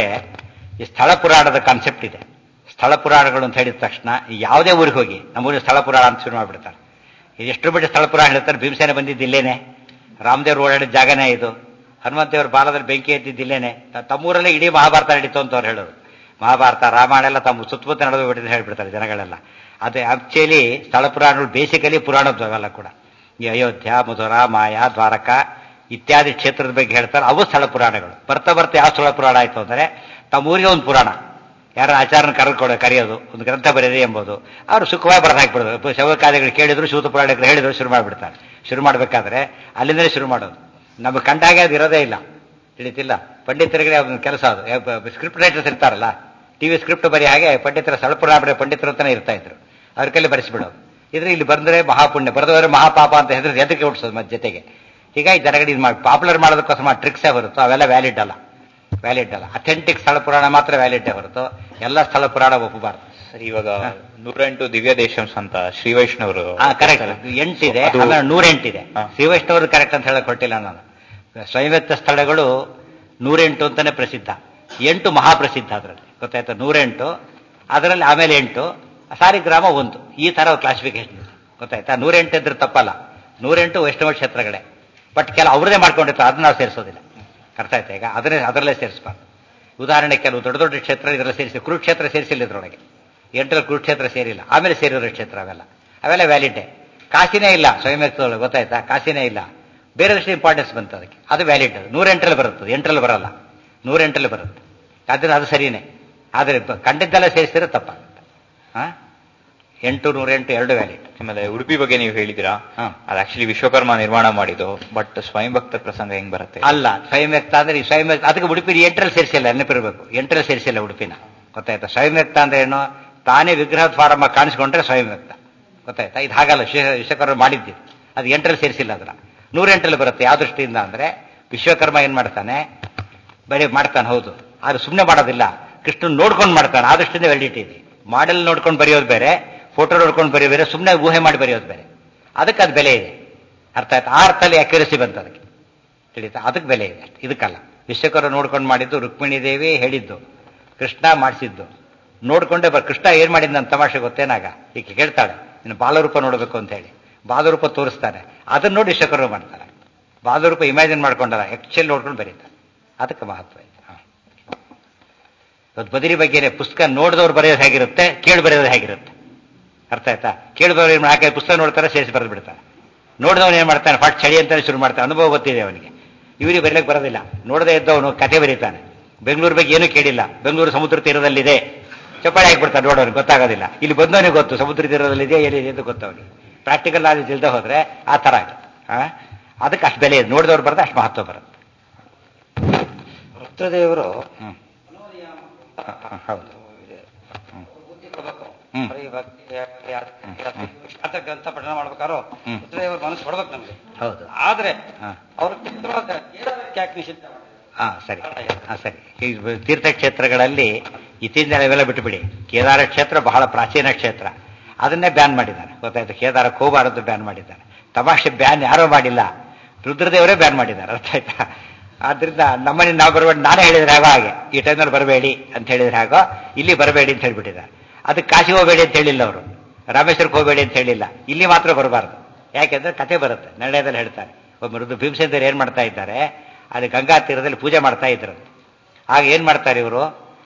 [SPEAKER 1] ಈ ಸ್ಥಳ ಪುರಾಣದ ಕಾನ್ಸೆಪ್ಟ್ ಇದೆ ಸ್ಥಳ ಪುರಾಣಗಳು ಅಂತ ಹೇಳಿದ ತಕ್ಷಣ ಯಾವುದೇ ಊರಿಗೆ ಹೋಗಿ ನಮ್ಮೂರಿನ ಸ್ಥಳ ಪುರಾಣ ಅಂತ ಶುರು ಮಾಡ್ಬಿಡ್ತಾರೆ ಇದು ಎಷ್ಟು ಬಿಟ್ಟು ಸ್ಥಳ ಪುರಾಣ ಹೇಳ್ತಾರೆ ಭೀಮಸೇನ ಬಂದಿದ್ದು ಇಲ್ಲೇನೆ ರಾಮದೇವ್ರು ಓಡಾಡಿದ ಜಾಗನೇ ಇದು ಹನುಮಂತೇವ್ರ ಬಾಲದಲ್ಲಿ ಬೆಂಕಿ ಎದ್ದಿದ್ದು ಇಲ್ಲೇನೆ ತ- ತಮ್ಮೂರಲ್ಲೇ ಇಡೀ ಮಹಾಭಾರತ ನಡೀತು ಅಂತ ಅವ್ರು ಹೇಳೋರು ಮಹಾಭಾರತ ರಾಮಾಯಣ ಎಲ್ಲ ತಮ್ಮ ಸುತ್ತಮುತ್ತ ನಡೆದು ಬಿಟ್ಟಿದ್ದು ಹೇಳ್ಬಿಡ್ತಾರೆ ಜನಗಳೆಲ್ಲ ಅದೇ ಆಕ್ಚುಲಿ ಸ್ಥಳ ಪುರಾಣಗಳು ಬೇಸಿಕಲಿ ಪುರಾಣದ್ದು ಅವೆಲ್ಲ ಕೂಡ ಈ ಅಯೋಧ್ಯ ಮಧುರ ಮಾಯಾ ದ್ವಾರಕ ಇತ್ಯಾದಿ ಕ್ಷೇತ್ರದ ಬಗ್ಗೆ ಹೇಳ್ತಾರೆ ಅವು ಸ್ಥಳ ಪುರಾಣಗಳು ಬರ್ತಾ ಬರ್ತಾ ಯಾವ ಸ್ಥಳ ಪುರಾಣ ಆಯ್ತು ಅಂದ್ರೆ ತಮ್ಮ ಊರಿಗೆ ಒಂದು ಪುರಾಣ ಯಾರ ಆಚಾರನ ಕರೆದುಕೊಡ ಕರೆಯೋದು ಒಂದು ಗ್ರಂಥ ಬರೆಯದೆ ಎಂಬುದು ಅವರು ಸುಖವಾಗಿ ಬರೆದು ಹಾಕ್ಬಿಡೋದು ಶವಕಾರ್ಯಗಳು ಕೇಳಿದ್ರು ಶೂತ ಪುರಾಣಗಳು ಹೇಳಿದ್ರು ಶುರು ಮಾಡಿಬಿಡ್ತಾರೆ ಶುರು ಮಾಡಬೇಕಾದ್ರೆ ಅಲ್ಲಿಂದಲೇ ಶುರು ಮಾಡೋದು ನಮಗೆ ಕಂಡಾಗೆ ಅದು ಇರೋದೇ ಇಲ್ಲ ತಿಳಿತಿಲ್ಲ ಪಂಡಿತರಿಗೆ ಒಂದು ಕೆಲಸ ಅದು ಸ್ಕ್ರಿಪ್ಟ್ ರೈಟರ್ಸ್ ಇರ್ತಾರಲ್ಲ ಟಿವಿ ಸ್ಕ್ರಿಪ್ಟ್ ಬರೀ ಹಾಗೆ ಪಂಡಿತರ ಸ್ಥಳ ಪುರಾಣ ಬರೆಯೋ ಪಂಡಿತರು ಅಂತಾನೆ ಇರ್ತಾ ಇದ್ರು ಅವ್ರ ಕೈಲಿ ಬರೆಸಿಬಿಡೋದು ಇದ್ರೆ ಇಲ್ಲಿ ಬಂದ್ರೆ ಮಹಾಪುಣ್ಯ ಬರೆದವರೆ ಮಹಾಪಾಪ ಅಂತ ಹೆಸರು ಎದಕ್ಕೆ ಹುಟ್ಟಿಸೋದು ಮತ್ತೆ ಜೊತೆಗೆ ಹೀಗಾಗಿ ಜನಗಡೆ ಇದು ಮಾಡಿ ಪಾಪ್ಯುಲರ್ ಮಾಡೋದಕ್ಕೋಸ್ಕರ ಟ್ರಿಕ್ಸೇ ಹೊರತು ಅವೆಲ್ಲ ವ್ಯಾಲಿಡ್ ಅಲ್ಲ ವ್ಯಾಲಿಡ್ ಅಲ್ಲ ಅಥೆಂಟಿಕ್ ಸ್ಥಳ ಪುರಾಣ ಮಾತ್ರ ವ್ಯಾಲಿಡ್ ಹೊರತು ಎಲ್ಲ ಸ್ಥಳ ಪುರಾಣ ಒಪ್ಪಬಾರದು
[SPEAKER 4] ಸರಿ ಇವಾಗ ನೂರೆಂಟು ದಿವ್ಯ ದೇಶಂಸ್ ಅಂತ ಶ್ರೀ ವೈಷ್ಣವರು
[SPEAKER 1] ಹಾ ಕರೆಕ್ಟ್ ಎಂಟಿದೆ
[SPEAKER 4] ಅದು-
[SPEAKER 1] ಆಮೇಲೆ ನೂರೆಂಟಿದೆ
[SPEAKER 4] ಹಾ.
[SPEAKER 1] ಶ್ರೀವೈಷ್ಣವರು ಕರೆಕ್ಟ್ ಅಂತ ಹೇಳಕ್ ಹೊಟ್ಟಿಲ್ಲ ನಾನು ಸ್ವಯಂವ್ಯಕ್ತ ಸ್ಥಳಗಳು ನೂರೆಂಟು ಅಂತಾನೆ ಪ್ರಸಿದ್ಧ ಎಂಟು ಮಹಾಪ್ರಸಿದ್ಧ ಅದರಲ್ಲಿ ಗೊತ್ತಾಯ್ತಾ ನೂರೆಂಟು ಅದರಲ್ಲಿ ಆಮೇಲೆ ಎಂಟು ಸಾರಿಗ್ರಾಮ ಒಂದು ಈ ತರ ಕ್ಲಾಸಿಫಿಕೇಶನ್ ಇದೆ ಗೊತ್ತಾಯ್ತಾ ನೂರೆಂಟು ಇದ್ರೆ ತಪ್ಪಲ್ಲ ನೂರೆಂಟು ವೈಷ್ಣವ ಕ್ಷೇತ್ರಗಳೇ ಬಟ್ ಕೆಲ ಅವ್ರದೇ ಮಾಡ್ಕೊಂಡಿರ್ತಾರೆ ಅದನ್ನ ನಾವು ಸೇರಿಸೋದಿಲ್ಲ ಅರ್ಥ ಆಯ್ತಾ ಈಗ ಅದನ್ನೇ ಅದರಲ್ಲೇ ಸೇರಿಸಬಾರ್ದು ಉದಾಹರಣೆ ಕೆಲವು ದೊಡ್ಡ ದೊಡ್ಡ ಕ್ಷೇತ್ರ ಇದರಲ್ಲಿ ಸೇರಿಸಿ ಕುರುಕ್ಷೇತ್ರ ಸೇರಿಸಿಲ್ಲ ಇದ್ರೊಳಗೆ ಎಂಟರಲ್ಲಿ ಕುರುಕ್ಷೇತ್ರ ಸೇರಿಲ್ಲ ಆಮೇಲೆ ಸೇರಿರೋ ಕ್ಷೇತ್ರ ಅವೆಲ್ಲ ಅವೆಲ್ಲ ವ್ಯಾಲಿಡೇ ಕಾಸಿನೇ ಇಲ್ಲ ಸ್ವಯಂವ್ಯಕ್ತದೊಳಗೆ ಗೊತ್ತಾಯ್ತಾ ಕಾಸಿನೇ ಇಲ್ಲ ಬೇರೆ ದೃಷ್ಟಿ ಇಂಪಾರ್ಟೆನ್ಸ್ ಬಂತು ಅದಕ್ಕೆ ಅದು ವ್ಯಾಲಿಡ್ ಎಂಟರಲ್ಲಿ ಬರುತ್ತದೆ ಎಂಟರಲ್ಲಿ ಬರಲ್ಲ ನೂರೆಂಟರಲ್ಲಿ ಬರುತ್ತೆ ಅದನ್ನ ಅದು ಸರಿಯೇ ಆದರೆ ಬ- ಕಂಡಿದ್ದೆಲ್ಲ ಸೇರಿಸಿದ್ರೆ ತಪ್ಪಾಗುತ್ತೆ ಹಾ ಎಂಟು ನೂರೆಂಟು ಎರಡು ವ್ಯಾಲಿಡ್
[SPEAKER 4] ಆಮೇಲೆ ಉಡುಪಿ ಬಗ್ಗೆ ನೀವು ಹೇಳಿದಿರಾ
[SPEAKER 1] ಹಾ.
[SPEAKER 4] ಅದು ಆಕ್ಚುಲಿ ವಿಶ್ವಕರ್ಮ ನಿರ್ಮಾಣ ಮಾಡಿದ್ದು ಬಟ್ ಸ್ವಯಂ ಭಕ್ತ ಪ್ರಸಂಗ ಹೆಂಗ್ ಬರುತ್ತೆ
[SPEAKER 1] ಅಲ್ಲ ಸ್ವಯಂವ್ಯಕ್ತ ಅಂದ್ರೆ ಈ ಸ್ವಯಂವ್ಯಕ್ತ ಅದಕ್ಕೆ ಉಡುಪಿ ಎಂಟರಲ್ಲಿ ಸೇರಿಸಿಲ್ಲ ನೆನಪಿರಬೇಕು ಎಂಟರಲ್ಲಿ ಸೇರಿಸಿಲ್ಲ ಉಡುಪಿನ ಗೊತ್ತಾಯ್ತಾ ಸ್ವಯಂವ್ಯಕ್ತ ಅಂದ್ರೆ ಏನು ತಾನೇ ವಿಗ್ರಹ ಫಾರಮ್ಮ ಕಾಣಿಸ್ಕೊಂಡ್ರೆ ಸ್ವಯಂವ್ಯಕ್ತ ಗೊತ್ತಾಯ್ತಾ ಇದು ಹಾಗಲ್ಲ ವಿಶ್ವ- ವಿಶ್ವಕರ್ಮ ಮಾಡಿದ್ದು ಅದು ಎಂಟರಲ್ಲಿ ಸೇರಿಸಿಲ್ಲ ಅದನ್ನ ನೂರೆಂಟರಲ್ಲಿ ಬರುತ್ತೆ ಯಾವ ದೃಷ್ಟಿಯಿಂದ ಅಂದ್ರೆ ವಿಶ್ವಕರ್ಮ ಏನ್ ಮಾಡ್ತಾನೆ ಬರೀ ಮಾಡ್ತಾನೆ ಹೌದು ಆದ್ರೆ ಸುಮ್ಮನೆ ಮಾಡೋದಿಲ್ಲ ಕೃಷ್ಣನ್ ನೋಡ್ಕೊಂಡು ಮಾಡ್ತಾನೆ ಆ ದೃಷ್ಟಿಯಿಂದ ವೆಲ್ಡಿಟಿ ಇದೆ ಮಾಡೆಲ್ ನೋಡ್ಕೊಂಡು ಬರೆಯೋದು ಬೇರೆ ಫೋಟೋ ನೋಡ್ಕೊಂಡು ಬರೆಯೋದು ಬೇರೆ ಸುಮ್ಮನೆ ಊಹೆ ಮಾಡಿ ಬರೆಯೋದು ಬೇರೆ ಅದಕ್ಕೆ ಅದು ಬೆಲೆ ಇದೆ ಅರ್ಥ ಆಯ್ತಾ ಆ ಅರ್ಥದಲ್ಲಿ ಅಕ್ಯುರಸಿ ಬಂತು ಅದಕ್ಕೆ ತಿಳಿತಾ ಅದಕ್ಕೆ ಬೆಲೆ ಇದೆ ಅಷ್ಟೇ ಇದಕ್ಕಲ್ಲ ವಿಶ್ವಕರ್ಮ ನೋಡ್ಕೊಂಡು ಮಾಡಿದ್ದು ರುಕ್ಮಿಣಿ ದೇವಿ ಹೇಳಿದ್ದು ಕೃಷ್ಣ ಮಾಡಿಸಿದ್ದು ನೋಡ್ಕೊಂಡೆ ಬರ್ ಕೃಷ್ಣ ಏನ್ ಮಾಡಿದ್ ನನ್ನ ತಮಾಷೆ ಗೊತ್ತೇನಾಗ ಈಕೆ ಕೇಳ್ತಾಳೆ ಇನ್ನು ಬಾಲರೂಪ ನೋಡಬೇಕು ಅಂತ ಹೇಳಿ ಬಾಲರೂಪ ತೋರಿಸ್ತಾನೆ ಅದನ್ನ ನೋಡಿ ವಿಶ್ವಕರ್ಮ ಮಾಡ್ತಾರೆ ಬಾಲರೂಪ ಇಮ್ಯಾಜಿನ್ ಮಾಡ್ಕೊಂಡಾರ ಆಕ್ಚುಲಿ ನೋಡ್ಕೊಂಡು ಬರೀತಾರೆ ಅದಕ್ಕೆ ಮಹತ್ವ ಇದೆ ಹ. ಇವತ್ತು ಬದರಿ ಬಗ್ಗೆನೆ ಪುಸ್ತಕ ನೋಡಿದವ್ರು ಬರೆಯೋದು ಹೇಗಿರುತ್ತೆ ಕೇಳಿ ಬರೆಯೋದು ಹೇಗಿರುತ್ತೆ ಅರ್ಥ ಆಯ್ತಾ ಕೇಳಿ ಬರೋ ಹಾಕಿ ಪುಸ್ತಕ ನೋಡ್ತಾರೆ ಸೇರಿಸಿ ಬರೆದು ಬಿಡ್ತಾರೆ ನೋಡಿದವನು ಏನ್ ಮಾಡ್ತಾನೆ ಫಟ್ ಚಳಿ ಅಂತಾನೆ ಶುರು ಮಾಡ್ತಾನೆ ಅನುಭವ ಗೊತ್ತಿದೆ ಅವನಿಗೆ ಇವರಿಗೆ ಬರೀಲಿಕ್ಕೆ ಬರೋದಿಲ್ಲ ನೋಡದೇ ಇದ್ದವನು ಕತೆ ಬರೀತಾನೆ ಬೆಂಗಳೂರು ಬಗ್ಗೆ ಏನೂ ಕೇಳಿಲ್ಲ ಬೆಂಗಳೂರು ಸಮುದ್ರ ತೀರದಲ್ಲಿದೆ ಚಪ್ಪಾಳೆ ಹಾಕ್ಬಿಡ್ತಾನೆ ನೋಡೋನು ಗೊತ್ತಾಗೋದಿಲ್ಲ ಇಲ್ಲಿ ಬಂದವನಿಗೆ ಗೊತ್ತು ಸಮುದ್ರ ತೀರದಲ್ಲಿದೆ ಏನಿದೆ ಅಂತ ಗೊತ್ತವನಿಗೆ ಪ್ರಾಕ್ಟಿಕಲ್ ನಾಲೆಜ್ ಇಲ್ದೆ ಹೋದ್ರೆ ಆ ತರ ಆಗುತ್ತೆ ಆ? ಅದಕ್ಕೆ ಅಷ್ಟು ಬೆಲೆ ಇದೆ ನೋಡಿದವ್ರು ಬರುತ್ತೆ ಅಷ್ಟು ಮಹತ್ವ ಬರುತ್ತೆ
[SPEAKER 2] ರುದ್ರದೇವರು
[SPEAKER 1] ಹ್ಮ್ ಹ, ಹ, ಹೌದು ಹ್ಮ್.
[SPEAKER 5] ಬರೀ ಭಕ್ತಿ, ಯಾತ್ರೆ, ಶಾಸ್ತ್ರ ಗ್ರಂಥ ಪಠಣ ಮಾಡ್ಬೇಕಾರೋ
[SPEAKER 1] ಹ್ಮ್.
[SPEAKER 5] ರುದ್ರದೇವರು ಮನಸ್ಸು ಕೊಡ್ಬೇಕು ನಮ್ಗೆ
[SPEAKER 1] ಹೌದು
[SPEAKER 5] ಆದ್ರೆ
[SPEAKER 1] ಹಾ.
[SPEAKER 5] ಅವ್ರ ಚಿತ್ರೊಳಗೆ ಕೇದಾರಕ್ಕೆ ಯಾಕೆ ನಿಷಿದ್ಧ ಮಾಡಿದ್ರು?
[SPEAKER 1] ಹಾ ಸರಿ ಹಾ ಸರಿ ಈ ತೀರ್ಥಕ್ಷೇತ್ರಗಳಲ್ಲಿ ಇತ್ತೀಚಿನ ಇವೆಲ್ಲ ಬಿಟ್ಟುಬಿಡಿ ಕೇದಾರ ಕ್ಷೇತ್ರ ಬಹಳ ಪ್ರಾಚೀನ ಕ್ಷೇತ್ರ ಅದನ್ನೇ ಬ್ಯಾನ್ ಮಾಡಿದ್ದಾರೆ ಗೊತ್ತಾಯ್ತು ಕೇದಾರಕ್ಕೆ ಹೋಗಬಾರದು ಬ್ಯಾನ್ ಮಾಡಿದ್ದಾರೆ ತಮಾಷೆ ಬ್ಯಾನ್ ಯಾರೋ ಮಾಡಿಲ್ಲ ರುದ್ರದೇವರೇ ಬ್ಯಾನ್ ಮಾಡಿದ್ದಾರೆ ಅರ್ಥ ಆಯ್ತಾ ಆದ್ರಿಂದ ನಮ್ಮನೆ ನಾವು ಬರಬೇಡಿ ನಾನೇ ಹೇಳಿದ್ರೆ ಹಾಗೋ ಹಾಗೆ ಈ ಟೈಮ್ನಲ್ಲಿ ಬರಬೇಡಿ ಅಂತ ಹೇಳಿದ್ರೆ ಹಾಗೋ ಇಲ್ಲಿ ಬರಬೇಡಿ ಅಂತ ಹೇಳ್ಬಿಟ್ಟಿದ್ದಾರೆ ಅದಕ್ಕೆ ಕಾಶಿಗೆ ಹೋಗಬೇಡಿ ಅಂತ ಹೇಳಿಲ್ಲ ಅವರು ರಾಮೇಶ್ವರಕ್ಕೆ ಹೋಗಬೇಡಿ ಅಂತ ಹೇಳಿಲ್ಲ ಇಲ್ಲಿ ಮಾತ್ರ ಬರಬಾರ್ದು ಯಾಕೆಂದ್ರೆ ಕತೆ ಬರುತ್ತೆ ನಿರ್ಣಯದಲ್ಲಿ ಹೇಳ್ತಾರೆ ಒಬ್ಬ ರುದ್ರ ಭೀಮಸೇಂದ್ರ ಏನ್ ಮಾಡ್ತಾ ಇದ್ದಾರೆ ಅಲ್ಲಿ ಗಂಗಾ ತೀರದಲ್ಲಿ ಪೂಜೆ ಮಾಡ್ತಾ ಇದ್ರು ಆಗ ಏನ್ ಮಾಡ್ತಾರೆ ಇವರು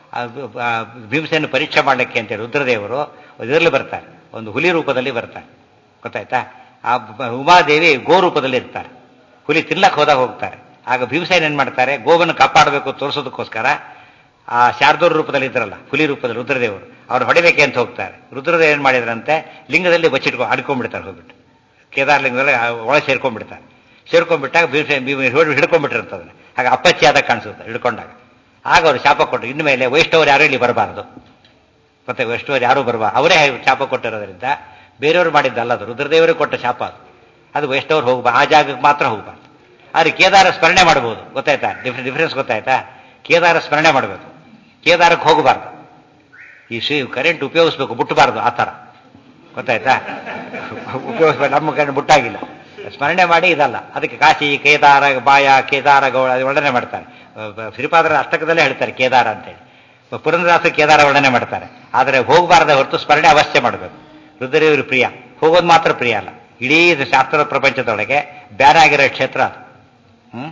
[SPEAKER 1] ಭೀಮಸೇನ ಪರೀಕ್ಷೆ ಮಾಡಲಿಕ್ಕೆ ಅಂತ ರುದ್ರದೇವರು ಇದರಲ್ಲಿ ಬರ್ತಾರೆ ಒಂದು ಹುಲಿ ರೂಪದಲ್ಲಿ ಬರ್ತಾರೆ ಗೊತ್ತಾಯ್ತಾ ಆ ಬ- ಉಮಾದೇವಿ ಗೋ ರೂಪದಲ್ಲಿ ಇರ್ತಾರೆ ಹುಲಿ ತಿನ್ನಕ್ ಹೋದಾಗ ಹೋಗ್ತಾರೆ ಆಗ ಭೀಮಸೇನ ಏನ್ ಮಾಡ್ತಾರೆ ಗೋವನ್ನು ಕಾಪಾಡಬೇಕು ತೋರಿಸೋದಕ್ಕೋಸ್ಕರ ಆ ಶಾರ್ದೂರ್ ರೂಪದಲ್ಲಿ ಇದ್ರಲ್ಲ ಹುಲಿ ರೂಪದಲ್ಲಿ ರುದ್ರದೇವರು ಅವ್ರು ಹೊಡಿಬೇಕೆ ಅಂತ ಹೋಗ್ತಾರೆ ರುದ್ರದೇವ್ ಏನ್ ಮಾಡಿದ್ರಂತೆ ಲಿಂಗದಲ್ಲಿ ಬಚ್ಚಿಟ್ಕೊ ಅಡ್ಕೊಂಡ್ಬಿಡ್ತಾರೆ ಹೋಗ್ಬಿಟ್ಟು ಕೇದಾರ ಲಿಂಗದಲ್ಲಿ ಆ ಒಳಗೆ ಸೇರ್ಕೊಂಡ್ಬಿಡ್ತಾರೆ ಸೇರ್ಕೊಂಡ್ಬಿಟ್ಟಾಗ ಭೀಮಸೇನ ಭೀಮ ಹಿಡ್- ಹಿಡ್ಕೊಂಡ್ಬಿಟ್ಟಿರ್ತದೆ ಆಗ ಅಪ್ಪಚ್ಚಿ ಆದಾಗ ಕಾಣಿಸುತ್ತೆ ಹಿಡ್ಕೊಂಡಾಗ ಆಗ ಅವರು ಶಾಪ ಕೊಟ್ಟರು ಇನ್ಮೇಲೆ ವೈಷ್ಣವರು ಯಾರು ಇಲ್ಲಿ ಬರಬಾರದು ಮತ್ತೆ ವೈಷ್ಣವರು ಯಾರು ಬರಬಾರ್ದು ಅವರೇ ಶಾಪ ಕೊಟ್ಟಿರೋದ್ರಿಂದ ಬೇರೆಯವರು ಮಾಡಿದ್ದಲ್ಲ ಅದು ರುದ್ರದೇವರೇ ಕೊಟ್ಟ ಶಾಪ ಅದು ಅದು ವೈಷ್ಣವರು ಹೋಗ್ಬಾ ಆ ಜಾಗಕ್ಕೆ ಮಾತ್ರ ಹೋಗ್ಬಾರ್ದು ಆದ್ರೆ ಕೇದಾರ ಸ್ಮರಣೆ ಮಾಡಬಹುದು ಗೊತ್ತಾಯ್ತಾ ಡಿಫ್ರೆ ಡಿಫ್ರೆನ್ಸ್ ಗೊತ್ತಾಯ್ತಾ ಕೇದಾರ ಸ್ಮರಣೆ ಮಾಡಬೇಕು ಕೇದಾರಕ್ಕೆ ಹೋಗಬಾರ್ದು ಈ ಶ್ರೀ ಕರೆಂಟ್ ಉಪಯೋಗಿಸ್ಬೇಕು ಮುಟ್ಟಬಾರ್ದು ಆ ಥರ ಗೊತ್ತಾಯ್ತಾ ಉಪಯೋಗಿಸ್ಬೇಕು ನಮ್ಮ ಕಡೆ ಮುಟ್ಟಾಗಿಲ್ಲ ಸ್ಮರಣೆ ಮಾಡಿ ಇದಲ್ಲ ಅದಕ್ಕೆ ಕಾಶಿ ಕೇದಾರ ಬಾಯ ಕೇದಾರ ಗೌಳ ಅದು ವರ್ಣನೆ ಮಾಡ್ತಾರೆ ಶ್ರೀಪಾದರ ಅಷ್ಟಕದಲ್ಲೇ ಹೇಳ್ತಾರೆ ಕೇದಾರ ಅಂತೇಳಿ ಪುರಂದರಾಸ ಕೇದಾರ ವರ್ಣನೆ ಮಾಡ್ತಾರೆ ಆದರೆ ಹೋಗಬಾರದೆ ಹೊರತು ಸ್ಮರಣೆ ಅವಶ್ಯ ಮಾಡಬೇಕು ರುದ್ರದೇವರು ಪ್ರಿಯ ಹೋಗೋದು ಮಾತ್ರ ಪ್ರಿಯ ಅಲ್ಲ ಇಡೀ ಇದು ಶಾಸ್ತ್ರದ ಪ್ರಪಂಚದೊಳಗೆ ಬ್ಯಾನ್ ಆಗಿರೋ ಕ್ಷೇತ್ರ ಅದು ಹ್ಮ್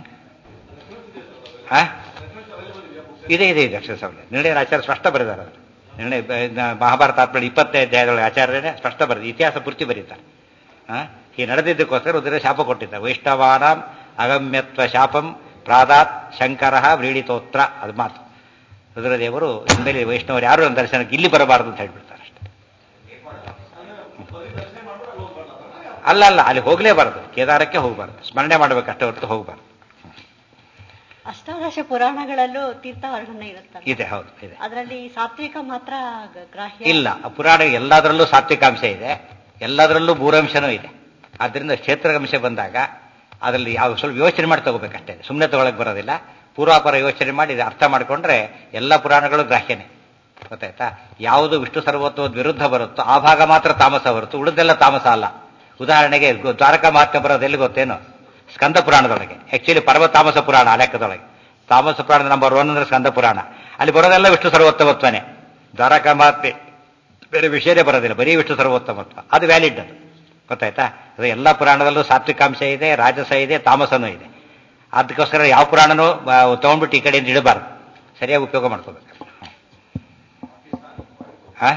[SPEAKER 1] ಆ? ಇದೆ ಇದೆ ಇದೆ ಅಕ್ಷರ ಸೌಲ್ಯ ನಿರ್ಣಯ ಆಚಾರ್ಯ ಸ್ಪಷ್ಟ ಬರೆದಾರೆ ಅದು ನಿರ್ಣಯ ಬ- ನ- ಮಹಾಭಾರತ ಆತ್ಮಡಿ ಇಪ್ಪತ್ತೈದು ಅಧ್ಯಾಯದೊಳಗೆ ಆಚಾರ್ಯನೇ ಸ್ಪಷ್ಟ ಬರೆದು ಇತಿಹಾಸ ಪೂರ್ತಿ ಬರೀತಾರೆ ಆ? ಈ ನಡೆದಿದ್ದಕ್ಕೋಸ್ಕರ ರುದ್ರ ಶಾಪ ಕೊಟ್ಟಿದ್ದಾರೆ ವೈಷ್ಣವಾನಾಂ ಅಗಮ್ಯತ್ವ ಶಾಪಂ ಪ್ರಾದಾತ್ ಶಂಕರ ವ್ರೀಡಿತೋತ್ರ ಅದು ಮಾತು ರುದ್ರದೇವರು ಇನ್ಮೇಲೆ ವೈಷ್ಣವರು ಯಾರು ನನ್ನ ದರ್ಶನಕ್ಕೆ ಇಲ್ಲಿ ಬರಬಾರದು ಅಂತ ಹೇಳ್ಬಿಡ್ತಾರೆ ಅಷ್ಟೇ ಅಲ್ಲ ಅಲ್ಲ ಅಲ್ಲಿ ಹೋಗ್ಲೇಬಾರದು ಕೇದಾರಕ್ಕೆ ಹೋಗಬಾರ್ದು ಸ್ಮರಣೆ ಮಾಡ್ಬೇಕಷ್ಟೇ ಹೊರತು ಹೋಗಬಾರ್ದು
[SPEAKER 6] ಅಷ್ಟಾದಶ ಪುರಾಣಗಳಲ್ಲೂ ತೀರ್ಥ ವರ್ಣನೆ ಇರುತ್ತಲ್ಲ
[SPEAKER 1] ಇದೆ ಹೌದು ಇದೆ
[SPEAKER 6] ಅದರಲ್ಲಿ ಸಾತ್ವಿಕ ಮಾತ್ರ ಗ- ಗ್ರಾಹ್ಯ
[SPEAKER 1] ಇಲ್ಲ ಆ ಪುರಾಣ ಎಲ್ಲದರಲ್ಲೂ ಸಾತ್ವಿಕಾಂಶ ಇದೆ ಎಲ್ಲದರಲ್ಲೂ ಮೂರಂಶನೂ ಇದೆ ಆದ್ದರಿಂದ ಕ್ಷೇತ್ರಗಂಶ ಬಂದಾಗ ಅದರಲ್ಲಿ ಯಾವ ಸ್ವಲ್ಪ ಯೋಚನೆ ಮಾಡಿ ತಗೋಬೇಕಷ್ಟೇ ಸುಮ್ಮನೆ ತಗೊಳಕ್ ಬರೋದಿಲ್ಲ ಪೂರ್ವಾಪರ ಯೋಚನೆ ಮಾಡಿ ಇದು ಅರ್ಥ ಮಾಡ್ಕೊಂಡ್ರೆ ಎಲ್ಲ ಪುರಾಣಗಳು ಗ್ರಾಹ್ಯನೇ ಗೊತ್ತಾಯ್ತಾ ಯಾವುದು ವಿಷ್ಣು ಸರ್ವತ್ವದ ವಿರುದ್ಧ ಬರುತ್ತೋ ಆ ಭಾಗ ಮಾತ್ರ ತಾಮಸ ಹೊರತು ಉಳಿದೆಲ್ಲ ತಾಮಸ ಅಲ್ಲ ಉದಾಹರಣೆಗೆ ಗೊ- ದ್ವಾರಕಾ ಮಹಾತ್ಮೆ ಬರೋದು ಎಲ್ಲಿ ಗೊತ್ತೇನು ಸ್ಕಂದ ಪುರಾಣದೊಳಗೆ ಆಕ್ಚುಲಿ ಪರಮ ತಾಮಸ ಪುರಾಣ ಆ ಲೆಕ್ಕದೊಳಗೆ ತಾಮಸ ಪುರಾಣ ನಂಬರ್ ಒನ್ ಅಂದ್ರೆ ಸ್ಕಂದ ಪುರಾಣ ಅಲ್ಲಿ ಬರೋದೆಲ್ಲ ವಿಷ್ಣು ಸರ್ವೋತ್ತಮತ್ವನೇ ದ್ವಾರಕಾ ಮಹಾತ್ಮೆ ಬೇರೆ ವಿಷಯನೇ ಬರೋದಿಲ್ಲ ಬರೀ ವಿಷ್ಣು ಸರ್ವೋತ್ತಮತ್ವ ಅದು ವ್ಯಾಲಿಡ್ ಅದು ಗೊತ್ತಾಯ್ತಾ ಅದು ಎಲ್ಲ ಪುರಾಣದಲ್ಲೂ ಸಾತ್ವಿಕಾಂಶ ಇದೆ ರಾಜಸ ಇದೆ ತಾಮಸನೂ ಇದೆ ಅದಕ್ಕೋಸ್ಕರ ಯಾವ ಪುರಾಣನೂ ಆ, ತಗೊಂಡ್ಬಿಟ್ಟು ಈ ಕಡೆಯಿಂದ ಇಡಬಾರ್ದು ಸರಿಯಾಗಿ ಉಪಯೋಗ ಮಾಡ್ಕೋಬೇಕು ಹಾ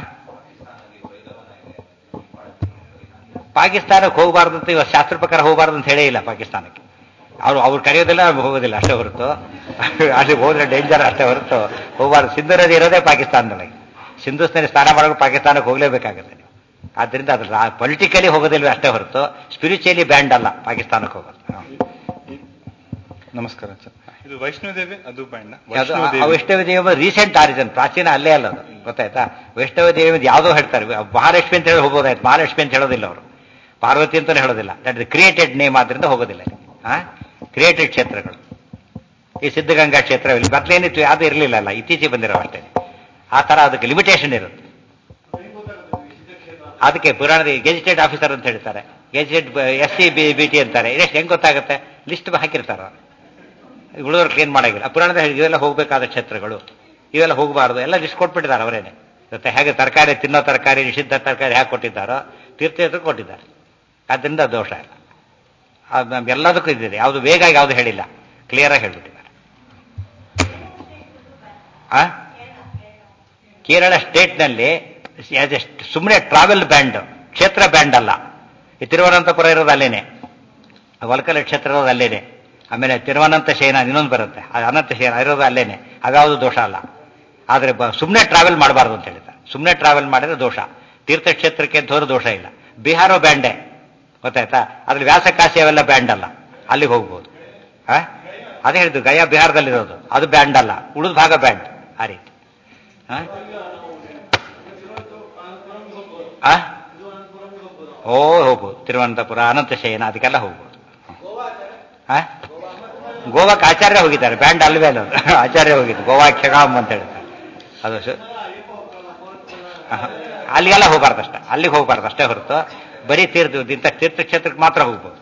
[SPEAKER 1] ಪಾಕಿಸ್ತಾನಕ್ಕೆ ಹೋಗಬಾರ್ದು ಅಂತ ಇವಾಗ ಶಾಸ್ತ್ರ ಪ್ರಕಾರ ಹೋಗಬಾರ್ದು ಅಂತ ಹೇಳೇ ಇಲ್ಲ ಪಾಕಿಸ್ತಾನಕ್ಕೆ ಅವ್ರು ಅವ್ರು ಕರೆಯೋದಿಲ್ಲ ನಾವು ಹೋಗೋದಿಲ್ಲ ಅಷ್ಟೇ ಹೊರತು ಅಲ್ಲಿ ಹೋದ್ರೆ ಡೇಂಜರ್ ಅಷ್ಟೇ ಹೊರತು ಹೋಗಬಾರ್ದು ಸಿಂಧು ನದಿ ಇರೋದೇ ಪಾಕಿಸ್ತಾನದೊಳಗೆ ಸಿಂಧುಸ್ತಾನಿ ಸ್ನಾನ ಮಾಡೋಕೆ ಪಾಕಿಸ್ತಾನಕ್ಕೆ ಹೋಗಲೇಬೇಕಾಗುತ್ತೆ ನೀವು ಆದ್ರಿಂದ ಅದ್ರ ಪೊಲಿಟಿಕಲಿ ಹೋಗೋದಿಲ್ವೇ ಅಷ್ಟೇ ಹೊರತು ಸ್ಪಿರಿಚುಯಲಿ ಬ್ಯಾಂಡ್ ಅಲ್ಲ ಪಾಕಿಸ್ತಾನಕ್ಕೆ ಹೋಗೋದು ಹ.
[SPEAKER 7] ನಮಸ್ಕಾರ ಸರ್ ಇದು ವೈಷ್ಣೋದೇವಿ ಅದು ಬ್ಯಾಂಡ್
[SPEAKER 1] ಯಾವ್ದು ಆ- ಆ ವೈಷ್ಣವ ದೇವಿ ರೀಸೆಂಟ್ ಆರಿಜನ್ ಪ್ರಾಚೀನ ಅಲ್ಲೇ ಅಲ್ಲ ಅದು ಗೊತ್ತಾಯ್ತಾ ವೈಷ್ಣವ ದೇವಿ ಯಾವುದೋ ಹೇಳ್ತಾರೆ ಮಹಾಲಕ್ಷ್ಮಿ ಅಂತ ಹೇಳಿ ಹೋಗೋದಾಯ್ತು ಮಹಾಲಕ್ಷ್ಮಿ ಅಂತ ಹೇಳೋದಿಲ್ಲ ಅವರು ಪಾರ್ವತಿ ಅಂತಾನೆ ಹೇಳೋದಿಲ್ಲ ದಟ್ ಇಸ್ ಕ್ರಿಯೇಟೆಡ್ ನೇಮ್ ಆದ್ರಿಂದ ಹೋಗೋದಿಲ್ಲ ಆ ಕ್ರಿಯೇಟೆಡ್ ಕ್ಷೇತ್ರಗಳು ಈ ಸಿದ್ಧಗಂಗಾ ಕ್ಷೇತ್ರ ಇಲ್ಲಿ ಮೊದಲೇನಿತ್ತು ಅದು ಇರಲಿಲ್ಲ ಅಲ್ಲ ಇತ್ತೀಚೆಗೆ ಬಂದಿರೋ ಅಷ್ಟೇ ಆ ತರ ಅದಕ್ಕೆ ಲಿಮಿಟೇಷನ್ ಇರುತ್ತೆ ಅದಕ್ಕೆ ಪುರಾಣದ ಗೆಜಿಟೆಡ್ ಆಫೀಸರ್ ಅಂತ ಹೇಳ್ತಾರೆ gazetted S C B B T ಅಂತಾರೆ ಇದೆಷ್ಟು ಹೆಂಗ್ ಗೊತ್ತಾಗುತ್ತೆ ಲಿಸ್ಟ್ ಹಾಕಿರ್ತಾರ ಉಳಿದವ್ರು ಕ್ಲೀನ್ ಮಾಡಂಗಿಲ್ಲ ಪುರಾಣದ ಹೇಳಿ ಇವೆಲ್ಲ ಹೋಗಬೇಕಾದ ಕ್ಷೇತ್ರಗಳು ಇವೆಲ್ಲ ಹೋಗಬಾರ್ದು ಎಲ್ಲ ಲಿಸ್ಟ್ ಕೊಟ್ಬಿಟ್ಟಿದ್ದಾರೆ ಅವರೇನೆ ಮತ್ತೆ ಹೇಗೆ ತರಕಾರಿ ತಿನ್ನೋ ತರಕಾರಿ ನಿಷಿದ್ಧ ತರಕಾರಿ ಹೇಗೆ ಕೊಟ್ಟಿದ್ದಾರೋ ತೀರ್ಥಯಾತ್ರೆ ಕೊಟ್ಟಿದ್ದಾರೆ ಅದರಿಂದ ದೋಷ ಇಲ್ಲ ಅದು ನಮ್ಗೆ ಎಲ್ಲದಕ್ಕೂ ಇದಿದೆ ಯಾವುದು ವೇಗ ಯಾವುದು ಹೇಳಿಲ್ಲ ಕ್ಲಿಯರ್ ಆಗಿ ಹೇಳ್ಬಿಟ್ಟಿದ್ದಾರೆ ಆ ಕೇರಳ ಸ್ಟೇಟ್ನಲ್ಲಿ ಸುಮ್ಮನೆ ಟ್ರಾವೆಲ್ ಬ್ಯಾಂಡ್ ಕ್ಷೇತ್ರ ಬ್ಯಾಂಡ್ ಅಲ್ಲ ಈ ತಿರುವನಂತಪುರ ಇರೋದು ಅಲ್ಲೇನೆ ವಲ್ಕಲ ಕ್ಷೇತ್ರ ಇರೋದು ಅಲ್ಲೇನೆ ಆಮೇಲೆ ತಿರುವನಂತ ಶಯನ ಇನ್ನೊಂದು ಬರುತ್ತೆ ಅದು ಅನಂತ ಶಯನ ಇರೋದು ಅಲ್ಲೇನೆ ಅದ್ಯಾವುದು ದೋಷ ಅಲ್ಲ ಆದರೆ ಸುಮ್ಮನೆ ಟ್ರಾವೆಲ್ ಮಾಡಬಾರ್ದು ಅಂತ ಹೇಳಿದ್ದಾರೆ ಸುಮ್ಮನೆ ಟ್ರಾವೆಲ್ ಮಾಡಿದ್ರೆ ದೋಷ ತೀರ್ಥಕ್ಷೇತ್ರಕ್ಕೆ ಅಂತ ಹೋದ್ರೆ ದೋಷ ಇಲ್ಲ ಬಿಹಾರ ಬ್ಯಾಂಡೇ ಗೊತ್ತಾಯ್ತಾ ಅದ್ರಲ್ಲಿ ವ್ಯಾಸಕಾಶಿ ಅವೆಲ್ಲ ಬ್ಯಾಂಡ್ ಅಲ್ಲ ಅಲ್ಲಿಗೆ ಹೋಗ್ಬೋದು ಆ ಅದೇ ಹೇಳಿದ್ದು ಗಯಾ ಬಿಹಾರದಲ್ಲಿರೋದು ಅದು ಬ್ಯಾಂಡ್ ಅಲ್ಲ ಉಳಿದ ಭಾಗ ಬ್ಯಾಂಡ್ ಆ ರೀತಿ ಆ? ಆ ಓ ಹೋಗ್ಬೋದು ತಿರುವನಂತಪುರ ಅನಂತಶಯನ ಅದಕ್ಕೆಲ್ಲ ಹೋಗ್ಬೋದು ಆ ಗೋವಾಕ್ಕೆ ಆಚಾರ್ಯ ಹೋಗಿದ್ದಾರೆ ಬ್ಯಾಂಡ್ ಅಲ್ವೇ ಅಲ್ಲ ಅದು. ಆಚಾರ್ಯ ಹೋಗಿದ್ದು ಗೋವಾ ಕ್ಷಗಾಮ್ ಅಂತ ಹೇಳ್ತಾರೆ ಅದು ಸು- ಆಹಾ. ಅಲ್ಲಿಗೆಲ್ಲ ಹೋಗ್ಬಾರ್ದು ಅಷ್ಟೇ ಅಲ್ಲಿಗೆ ಹೋಗ್ಬಾರ್ದು ಅಷ್ಟೇ ಹೊರತು ಬರೀ ತೀರ್ಥ ಇಂಥ ತೀರ್ಥಕ್ಷೇತ್ರಕ್ಕೆ ಮಾತ್ರ ಹೋಗ್ಬೋದು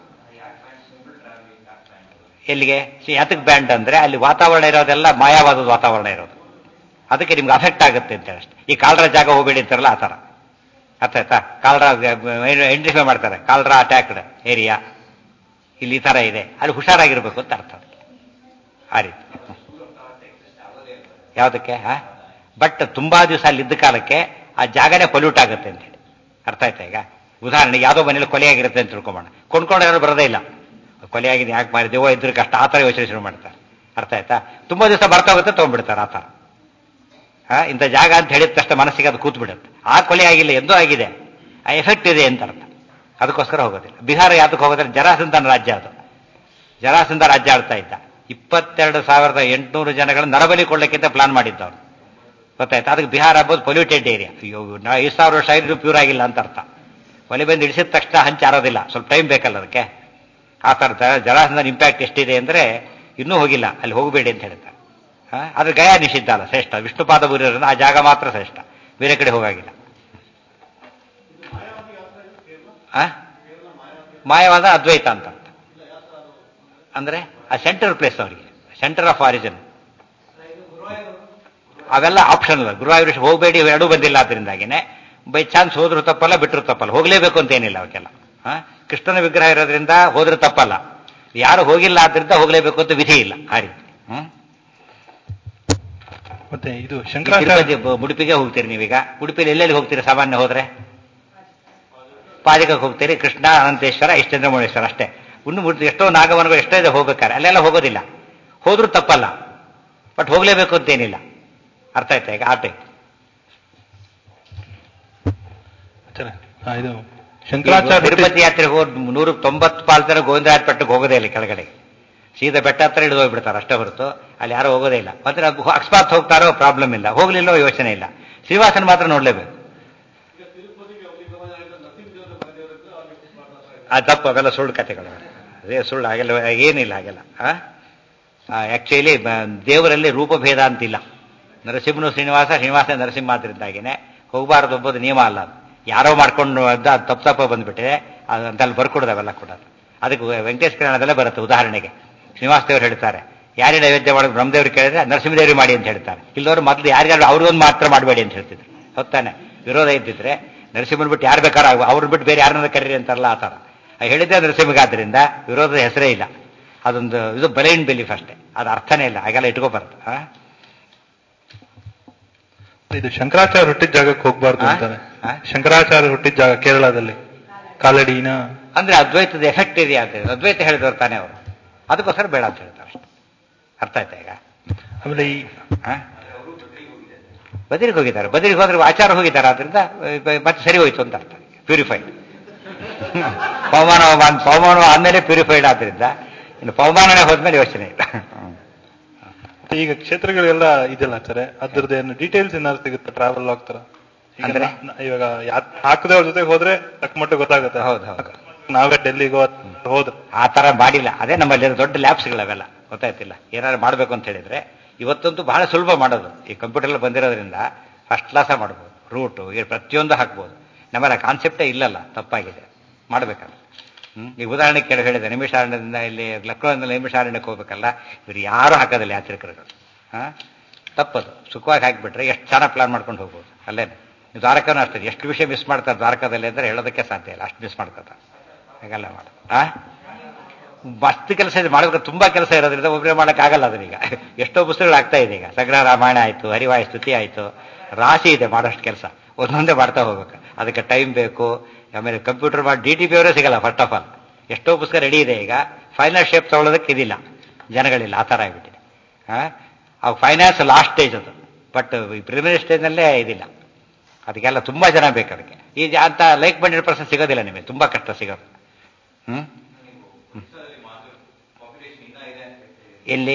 [SPEAKER 1] ಎಲ್ಲಿಗೆ ಸಿ- ಯಾತಕ್ ಬ್ಯಾಂಡ್ ಅಂದ್ರೆ ಅಲ್ಲಿ ವಾತಾವರಣ ಇರೋದೆಲ್ಲ ಮಾಯವಾದದ ವಾತಾವರಣ ಇರೋದು ಅದಕ್ಕೆ ನಿಮ್ಗೆ ಅಫೆಕ್ಟ್ ಆಗುತ್ತೆ ಅಂತ ಅಷ್ಟೇ ಈ ಕಾಲ್ರ ಜಾಗ ಹೋಗ್ಬೇಡಿ ಅಂತಾರಲ್ಲ ಆ ಥರ ಅರ್ಥ ಆಯ್ತಾ ಕಾಲ್ರ ಐಡೆಂಟಿಫೈ ಮಾಡ್ತಾರೆ ಕಾಲ್ರ ಅಟ್ಯಾಕ್ಡ್ ಏರಿಯಾ ಇಲ್ಲಿ ಈ ಥರ ಇದೆ ಅಲ್ಲಿ ಹುಷಾರಾಗಿರ್ಬೇಕು ಅಂತ ಅರ್ಥ ಅದಕ್ಕೆ ಆ ರೀತಿ ಯಾವುದಕ್ಕೆ ಹಾ ಬಟ್ ತುಂಬಾ ದಿವಸ ಅಲ್ಲಿ ಇದ್ದ ಕಾಲಕ್ಕೆ ಆ ಜಾಗನೇ ಪೊಲ್ಯೂಟ್ ಆಗುತ್ತೆ ಅಂತ ಹೇಳಿ ಅರ್ಥ ಆಯ್ತಾ ಈಗ ಉದಾಹರಣೆಗೆ ಯಾವುದೋ ಮನೇಲಿ ಕೊಲೆ ಆಗಿರುತ್ತೆ ಅಂತ ತಿಳ್ಕೊಂಬೋಣ ಕೊಂಡ್ಕೊಂಡು ಯಾರು ಬರೋದೇ ಇಲ್ಲ ಕೊಲೆ ಆಗಿದೆ ಯಾಕೆ ಮಾರಿ ದೇವ ಇದ್ರ ಕಷ್ಟ ಆ ಥರ ಯೋಚನೆ ಶುರು ಮಾಡ್ತಾರೆ ಅರ್ಥ ಆಯ್ತಾ ತುಂಬಾ ದಿವಸ ಬರ್ತಾ ಹೋಗುತ್ತೆ ತೊಗೊಂಡ್ಬಿಡ್ತಾರೆ ಆ ಥರ ಹಾ ಇಂಥ ಜಾಗ ಅಂತ ಹೇಳಿದ ತಕ್ಷಣ ಮನಸ್ಸಿಗೆ ಅದು ಕೂತ್ ಬಿಡುತ್ತೆ ಆ ಕೊಲೆ ಆಗಿಲ್ಲ ಎಂದೋ ಆಗಿದೆ ಆ ಎಫೆಕ್ಟ್ ಇದೆ ಅಂತ ಅರ್ಥ ಅದಕ್ಕೋಸ್ಕರ ಹೋಗೋದಿಲ್ಲ ಬಿಹಾರ ಯಾತಕ್ಕೆ ಹೋಗೋದ್ರೆ ಜರಾಸಂಧನ ರಾಜ್ಯ ಅದು ಜರಾಸಂಧ ರಾಜ್ಯ ಆಡ್ತಾ ಇದ್ದ ಇಪ್ಪತ್ತೆರಡು ಸಾವಿರದ ಎಂಟುನೂರು ಜನಗಳನ್ನ ನರಬಲಿ ಕೊಡ್ಲಿಕ್ಕಿಂತ ಪ್ಲಾನ್ ಮಾಡಿದ್ದವ್ರು ಗೊತ್ತಾಯ್ತು ಅದಕ್ಕೆ ಬಿಹಾರ ಆಗ್ಬೋದು ಪೊಲ್ಯೂಟೆಡ್ ಏರಿಯಾ ಅಯ್ಯೋ ನಾ ಐದು ಸಾವಿರ ವರ್ಷ ಆಗಿದ್ರು ಪ್ಯೂರ್ ಆಗಿಲ್ಲ ಅಂತ ಅರ್ಥ ಒಲೆ ಬಂದು ಇಳಿಸಿದ ತಕ್ಷಣ ಹಂಚಾರೋದಿಲ್ಲ ಸ್ವಲ್ಪ ಟೈಮ್ ಬೇಕಲ್ಲ ಅದಕ್ಕೆ ಆ ಥರದ ಜರಾಸಂಧನ ಇಂಪ್ಯಾಕ್ಟ್ ಎಷ್ಟಿದೆ ಅಂದ್ರೆ ಇನ್ನೂ ಹೋಗಿಲ್ಲ ಅಲ್ಲಿ ಹೋಗಬೇಡಿ ಅಂತ ಹೇಳ್ತಾರೆ ಹಾ? ಆದ್ರೆ ಗಯಾ ನಿಷಿದ್ಧ ಅಲ್ಲ ಶ್ರೇಷ್ಠ ವಿಷ್ಣುಪಾದ ಬೂರಿರೋದ್ರಿಂದ ಆ ಜಾಗ ಮಾತ್ರ ಶ್ರೇಷ್ಠ ಬೇರೆ ಕಡೆ ಹೋಗಾಗಿಲ್ಲ ಆ? ಮಾಯವಾದ ಅದ್ವೈತ ಅಂತ ಅರ್ಥ. ಅಂದ್ರೆ ಆ ಸೆಂಟರ್ ಪ್ಲೇಸ್ ಅವರಿಗೆ ಸೆಂಟರ್ ಆಫ್ ಆರಿಜಿನ್ ಅವೆಲ್ಲ ಆಪ್ಷನ್ ಅಲ್ಲ ಗುರುವಾಯೂರ್ ಹೋಗಬೇಡಿ ಎರಡೂ ಬಂದಿಲ್ಲ ಅದರಿಂದಾಗಿನೇ ಬೈ ಚಾನ್ಸ್ ಹೋದ್ರು ತಪ್ಪಲ್ಲ ಬಿಟ್ಟರು ತಪ್ಪಲ್ಲ ಹೋಗಲೇಬೇಕು ಅಂತ ಏನಿಲ್ಲ ಅವಕ್ಕೆಲ್ಲ ಹಾ? ಕೃಷ್ಣನ ವಿಗ್ರಹ ಇರೋದ್ರಿಂದ ಹೋದ್ರೆ ತಪ್ಪಲ್ಲ ಯಾರು ಹೋಗಿಲ್ಲ ಆದ್ರಿಂದ ಹೋಗಲೇಬೇಕು ಅಂತ ವಿಧಿ ಇಲ್ಲ ಆ ರೀತಿ ಹ್ಮ್
[SPEAKER 8] ಮತ್ತೆ ಇದು
[SPEAKER 1] ಈ
[SPEAKER 8] ಶಂಕರಾಚಾರ್ಯ
[SPEAKER 1] ತಿರುಪತಿ ಬ- ಉಡುಪಿಗೆ ಹೋಗ್ತೀರಿ ನೀವೀಗ ಉಡುಪಿಲಿ ಎಲ್ಲೆಲ್ಲಿ ಹೋಗ್ತೀರಿ ಸಾಮಾನ್ಯ ಹೋದ್ರೆ ಪಾದಿಕಕ್ಕೆ ಹೋಗ್ತೀರಿ ಕೃಷ್ಣ ಅನಂತೇಶ್ವರ ಇಷ್ಟೇಂದ್ರಮೌಳೇಶ್ವರ ಅಷ್ಟೇ ಇನ್ನು ಮುಗ್ದು ಎಷ್ಟೋ ನಾಗವನಗಳು ಎಷ್ಟೋ ಇದೆ ಹೋಗ್ಬೇಕಾರೆ ಅಲ್ಲೆಲ್ಲ ಹೋಗೋದಿಲ್ಲ ಹೋದ್ರೂ ತಪ್ಪಲ್ಲ ಬಟ್ ಹೋಗ್ಲೇಬೇಕು ಅಂತೇನಿಲ್ಲ ಅರ್ಥ ಆಯ್ತಾ ಈಗ ಆ ಟೈಪ್
[SPEAKER 8] ಆಚಾರ್ಯ, ಆ, ಇದು ಶಂಕರಾಚಾರ್ಯ
[SPEAKER 1] ತಿರುಪತಿ ಯಾತ್ರೆಗೆ ಹೋದ್ ನೂರ ತೊಂಬತ್ತು ಪಾಲ್ ಜನ ಗೋವಿಂದರಾಜ ಬೆಟ್ಟಕ್ಕೆ ಹೋಗೋದೇ ಇಲ್ಲ ಕೆಳಗಡೆ ಸೀದಾ ಬೆಟ್ಟ ಹತ್ರ ಹಿಡಿದು ಹೋಗ್ಬಿಡ್ತಾರೆ ಅಷ್ಟೇ ಹೊರತು ಅಲ್ಲಿ ಯಾರು ಹೋಗೋದೇ ಇಲ್ಲ ಮತ್ತೆ ನಾವು ಅಕಸ್ಮಾತ್ ಹೋಗ್ತಾರೋ ಪ್ರಾಬ್ಲಮ್ ಇಲ್ಲ ಹೋಗ್ಲಿಲ್ಲೋ ಯೋಚನೆ ಇಲ್ಲ ಶ್ರೀವಾಸನ ಮಾತ್ರ ನೋಡ್ಲೇಬೇಕು ಆ ತಪ್ಪು ಅವೆಲ್ಲ ಸುಳ್ಳು ಕಥೆಗಳು ಅದೇ ಸುಳ್ಳು ಹಾಗೆಲ್ಲ ಏನಿಲ್ಲ ಹಾಗೆಲ್ಲ ಆಕ್ಚುಲಿ ದೇವರಲ್ಲಿ ರೂಪಭೇದ ಅಂತಿಲ್ಲ ನರಸಿಂಹನು ಶ್ರೀನಿವಾಸ ಶ್ರೀನಿವಾಸ ನರಸಿಂಹ ಆದ್ರಿಂದಾಗಿನೇ ಹೋಗಬಾರದು ಎಂಬುದು ನಿಯಮ ಅಲ್ಲ ಅದು ಯಾರೋ ಮಾಡ್ಕೊಂಡು ಅದ ತಪ್ಪು ತಪ್ಪ ಬಂದ್ಬಿಟ್ಟಿದೆ ಅದು ಅಂತಲ್ಲಿ ಬರ್ಕೊಡೋದು ಅವೆಲ್ಲ ಕೂಡ ಅದಕ್ಕೆ ವೆಂಕಟೇಶ ಕಲ್ಯಾಣದಲ್ಲೇ ಬರುತ್ತೆ ಉದಾಹರಣೆಗೆ ಶ್ರೀನಿವಾಸ ದೇವರು ಹೇಳ್ತಾರೆ ಯಾರೇ ನೈವೇದ್ಯ ಮಾಡೋದು ಬ್ರಹ್ಮದೇವ್ರಿಗೆ ಕೇಳಿದ್ರೆ ನರಸಿಂಹದೇವ್ರಿಗೆ ಮಾಡಿ ಅಂತ ಹೇಳ್ತಾರೆ ಇಲ್ಲವರು ಮೊದಲು ಯಾರಿಗಾರು ಅವ್ರಿಗೊಂದು ಮಾತ್ರ ಮಾಡಬೇಡಿ ಅಂತ ಹೇಳ್ತಿದ್ರು ಹೊತ್ತಾನೆ ವಿರೋಧ ಇದ್ದಿದ್ರೆ ನರಸಿಂಹನ್ ಬಿಟ್ಟು ಯಾರು ಬೇಕಾದ್ರೂ ಆಗ ಅವ್ರನ್ನ ಬಿಟ್ಟು ಬೇರೆ ಯಾರನ್ನ ಕರೀರಿ ಅಂತಾರಲ್ಲ ಆ ಥರ ಆ ಹೇಳಿದ್ದೆ ನರಸಿಂಹಗಾದ್ರಿಂದ ವಿರೋಧದ ಹೆಸರೇ ಇಲ್ಲ ಅದೊಂದು ಇದು ಬಲೈನ್ ಬಿಲೀಫ್ ಅಷ್ಟೇ ಅದು ಅರ್ಥನೇ ಇಲ್ಲ ಹಾಗೆಲ್ಲ ಇಟ್ಕೋಬಾರ್ದು ಆ?
[SPEAKER 8] ಇದು ಶಂಕರಾಚಾರ್ಯ ಹುಟ್ಟಿದ ಜಾಗಕ್ಕೆ ಹೋಗ್ಬಾರ್ದು
[SPEAKER 1] ಆ?
[SPEAKER 8] ಅಂತಾನೆ
[SPEAKER 1] ಆ?
[SPEAKER 8] ಶಂಕರಾಚಾರ್ಯ ಹುಟ್ಟಿದ ಜಾಗ ಕೇರಳದಲ್ಲಿ ಕಾಲಡಿನ
[SPEAKER 1] ಅಂದ್ರೆ ಅದ್ವೈತದ ಎಫೆಕ್ಟ್ ಇದೆಯಾ ಅಂತ ಹೇಳಿ ಅದ್ವೈತ ಹೇಳಿದವರು ತಾನೇ ಅವರು ಅದಕ್ಕೋಸ್ಕರ ಬೇಡ ಅಂತ ಹೇಳ್ತಾರೆ ಅಷ್ಟೇ ಅರ್ಥ ಆಯ್ತಾ ಈಗ
[SPEAKER 8] ಆಮೇಲೆ ಈ
[SPEAKER 1] ಆ? ಬದರಿಗೆ ಹೋಗಿದ್ದಾರೆ ಬದರಿಗೆ ಹೋದ್ರೆ ಆಚಾರ ಹೋಗಿದ್ದಾರೆ ಆದ್ರಿಂದ ಅಹ್, ಮತ್ತೆ ಸರಿ ಹೋಯ್ತು ಅಂತ ಅರ್ಥ ಪ್ಯೂರಿಫೈಡ್ ಪವಮಾನ ಪವಮಾನ ಆದ್ಮೇಲೆ ಪ್ಯೂರಿಫೈಡ್ ಆದ್ರಿಂದ ಇನ್ನು ಪವಮಾನನೇ ಹೋದ್ಮೇಲೆ ಯೋಚನೆ ಇಲ್ಲ ಹ್ಮ್.
[SPEAKER 8] ಮತ್ತೆ ಈಗ ಕ್ಷೇತ್ರಗಳೆಲ್ಲ ಇದೆಲ್ಲ ಸರ್ ಅದ್ರದ್ದು ಏನು ಡೀಟೇಲ್ಸ್ ಏನಾದ್ರು ಸಿಗುತ್ತೆ ಟ್ರಾವೆಲ್ ಲಾಗ್ ತರ ಈಗ
[SPEAKER 1] ಅಂದ್ರೆ?
[SPEAKER 8] ನಾ- ಇವಾಗ ಯಾ- ಹಾಕದೆ ಅವ್ರ ಜೊತೆ ಹೋದ್ರೆ ತಕ್ಕ ಮಟ್ಟಿಗೆ ಗೊತ್ತಾಗುತ್ತೆ
[SPEAKER 1] ಹೌದು, ಹೌದು.
[SPEAKER 8] ನಾವೇ ಡೆಲ್ಲಿಗೋ ಹೋದ್ರೆ
[SPEAKER 1] ಆ ತರ ಮಾಡಿಲ್ಲ ಅದೇ ನಮ್ಮಲ್ಲಿ ದೊಡ್ಡ ಲ್ಯಾಬ್ಸ್ಗಳವೆಲ್ಲ ಗೊತ್ತಾಯ್ತಿಲ್ಲ ಏನಾದ್ರು ಮಾಡಬೇಕು ಅಂತ ಹೇಳಿದ್ರೆ ಇವತ್ತಂತೂ ಬಹಳ ಸುಲಭ ಮಾಡೋದು ಈ ಕಂಪ್ಯೂಟರ್ ಬಂದಿರೋದ್ರಿಂದ ಫಸ್ಟ್ ಕ್ಲಾಸ ಮಾಡ್ಬೋದು ರೂಟು ಪ್ರತಿಯೊಂದು ಹಾಕ್ಬೋದು ನಮ್ಮಲ್ಲಿ ಕಾನ್ಸೆಪ್ಟೇ ಇಲ್ಲಲ್ಲ ತಪ್ಪಾಗಿದೆ ಮಾಡ್ಬೇಕಲ್ಲ ಹ್ಮ್ ಈಗ ಉದಾಹರಣೆ ಕೇಳಿ ಹೇಳಿದೆ ನಿಮಿಷಾರಣ್ಯದಿಂದ ಇಲ್ಲಿ ಲಕ್ನೋದಿಂದ ನಿಮಿಷಾರಣ್ಯಕ್ಕೆ ಹೋಗ್ಬೇಕಲ್ಲ ಇವ್ರು ಯಾರು ಹಾಕೋದಿಲ್ಲ ಯಾತ್ರಿಕರುಗಳು ಹಾ ತಪ್ಪದು ಸುಖವಾಗಿ ಹಾಕಿಬಿಟ್ರೆ ಎಷ್ಟು ಚೆನ್ನಾಗಿ ಪ್ಲಾನ್ ಮಾಡ್ಕೊಂಡು ಹೋಗ್ಬೋದು ಅಲ್ಲೇನೆ ನೀವು ದ್ವಾರಕನೂ ಅಷ್ಟೇ ಎಷ್ಟು ವಿಷಯ ಮಿಸ್ ಮಾಡ್ತಾರೆ ದ್ವಾರಕದಲ್ಲಿ ಅಂದ್ರೆ ಹೇಳೋದಕ್ಕೆ ಸಾಧ್ಯ ಇಲ್ಲ ಅಷ್ಟು ಮಿಸ್ ಮಾಡ್ಕೊತಾರೆ ಹಾಗೆಲ್ಲ ಮಾಡೋದು ಆ ಮಸ್ತ್ ಕೆಲಸ ಇದೆ ಮಾಡಬೇಕು ತುಂಬಾ ಕೆಲಸ ಇರೋದ್ರಿಂದ ಒಬ್ಬರೇ ಮಾಡೋಕ್ಕಾಗಲ್ಲ ಅದನ್ನೀಗ ಎಷ್ಟೋ ಪುಸ್ತಕಗಳು ಆಗ್ತಾ ಇದೆ ಈಗ ಸಂಗ್ರಹ ರಾಮಾಯಣ ಆಯ್ತು ಹರಿವಾಯ ಸ್ತುತಿ ಆಯ್ತು ರಾಶಿ ಇದೆ ಮಾಡೋಷ್ಟು ಕೆಲಸ ಒಂದೊಂದೇ ಮಾಡ್ತಾ ಹೋಗ್ಬೇಕು ಅದಕ್ಕೆ ಟೈಮ್ ಬೇಕು ಆಮೇಲೆ ಕಂಪ್ಯೂಟರ್ ಮಾಡಿ ಡಿ ಟಿ ಪಿ ಅವರೇ ಸಿಗಲ್ಲ ಫಸ್ಟ್ ಆಫ್ ಆಲ್ ಎಷ್ಟೋ ಪುಸ್ತಕ ರೆಡಿ ಇದೆ ಈಗ ಫೈನಲ್ ಶೇಪ್ ತಗೊಳ್ಳೋದಕ್ಕೆ ಇದಿಲ್ಲ ಜನಗಳಿಲ್ಲ ಆ ಥರ ಆಗಿಬಿಟ್ಟಿದೆ ಆ ಫೈನಾನ್ಸ್ ಲಾಸ್ಟ್ ಸ್ಟೇಜ್ ಅದು ಬಟ್ ಪ್ರಿಲಿಮಿನರಿ ಸ್ಟೇಜ್ನಲ್ಲೇ ಇದಿಲ್ಲ ಅದಕ್ಕೆಲ್ಲ ತುಂಬಾ ಜನ ಬೇಕು ಅದಕ್ಕೆ ಈ ಜ- ಅಂತ ಲೈಕ್ ಬಂಡೆಡ್ ಪರ್ಸೆಂಟ್ ಸಿಗೋದಿಲ್ಲ ನಿಮಗೆ ತುಂಬಾ ಕಷ್ಟ ಸಿಗೋದು ಹ್ಮ್ ಹ್ಮ್. ಎಲ್ಲಿ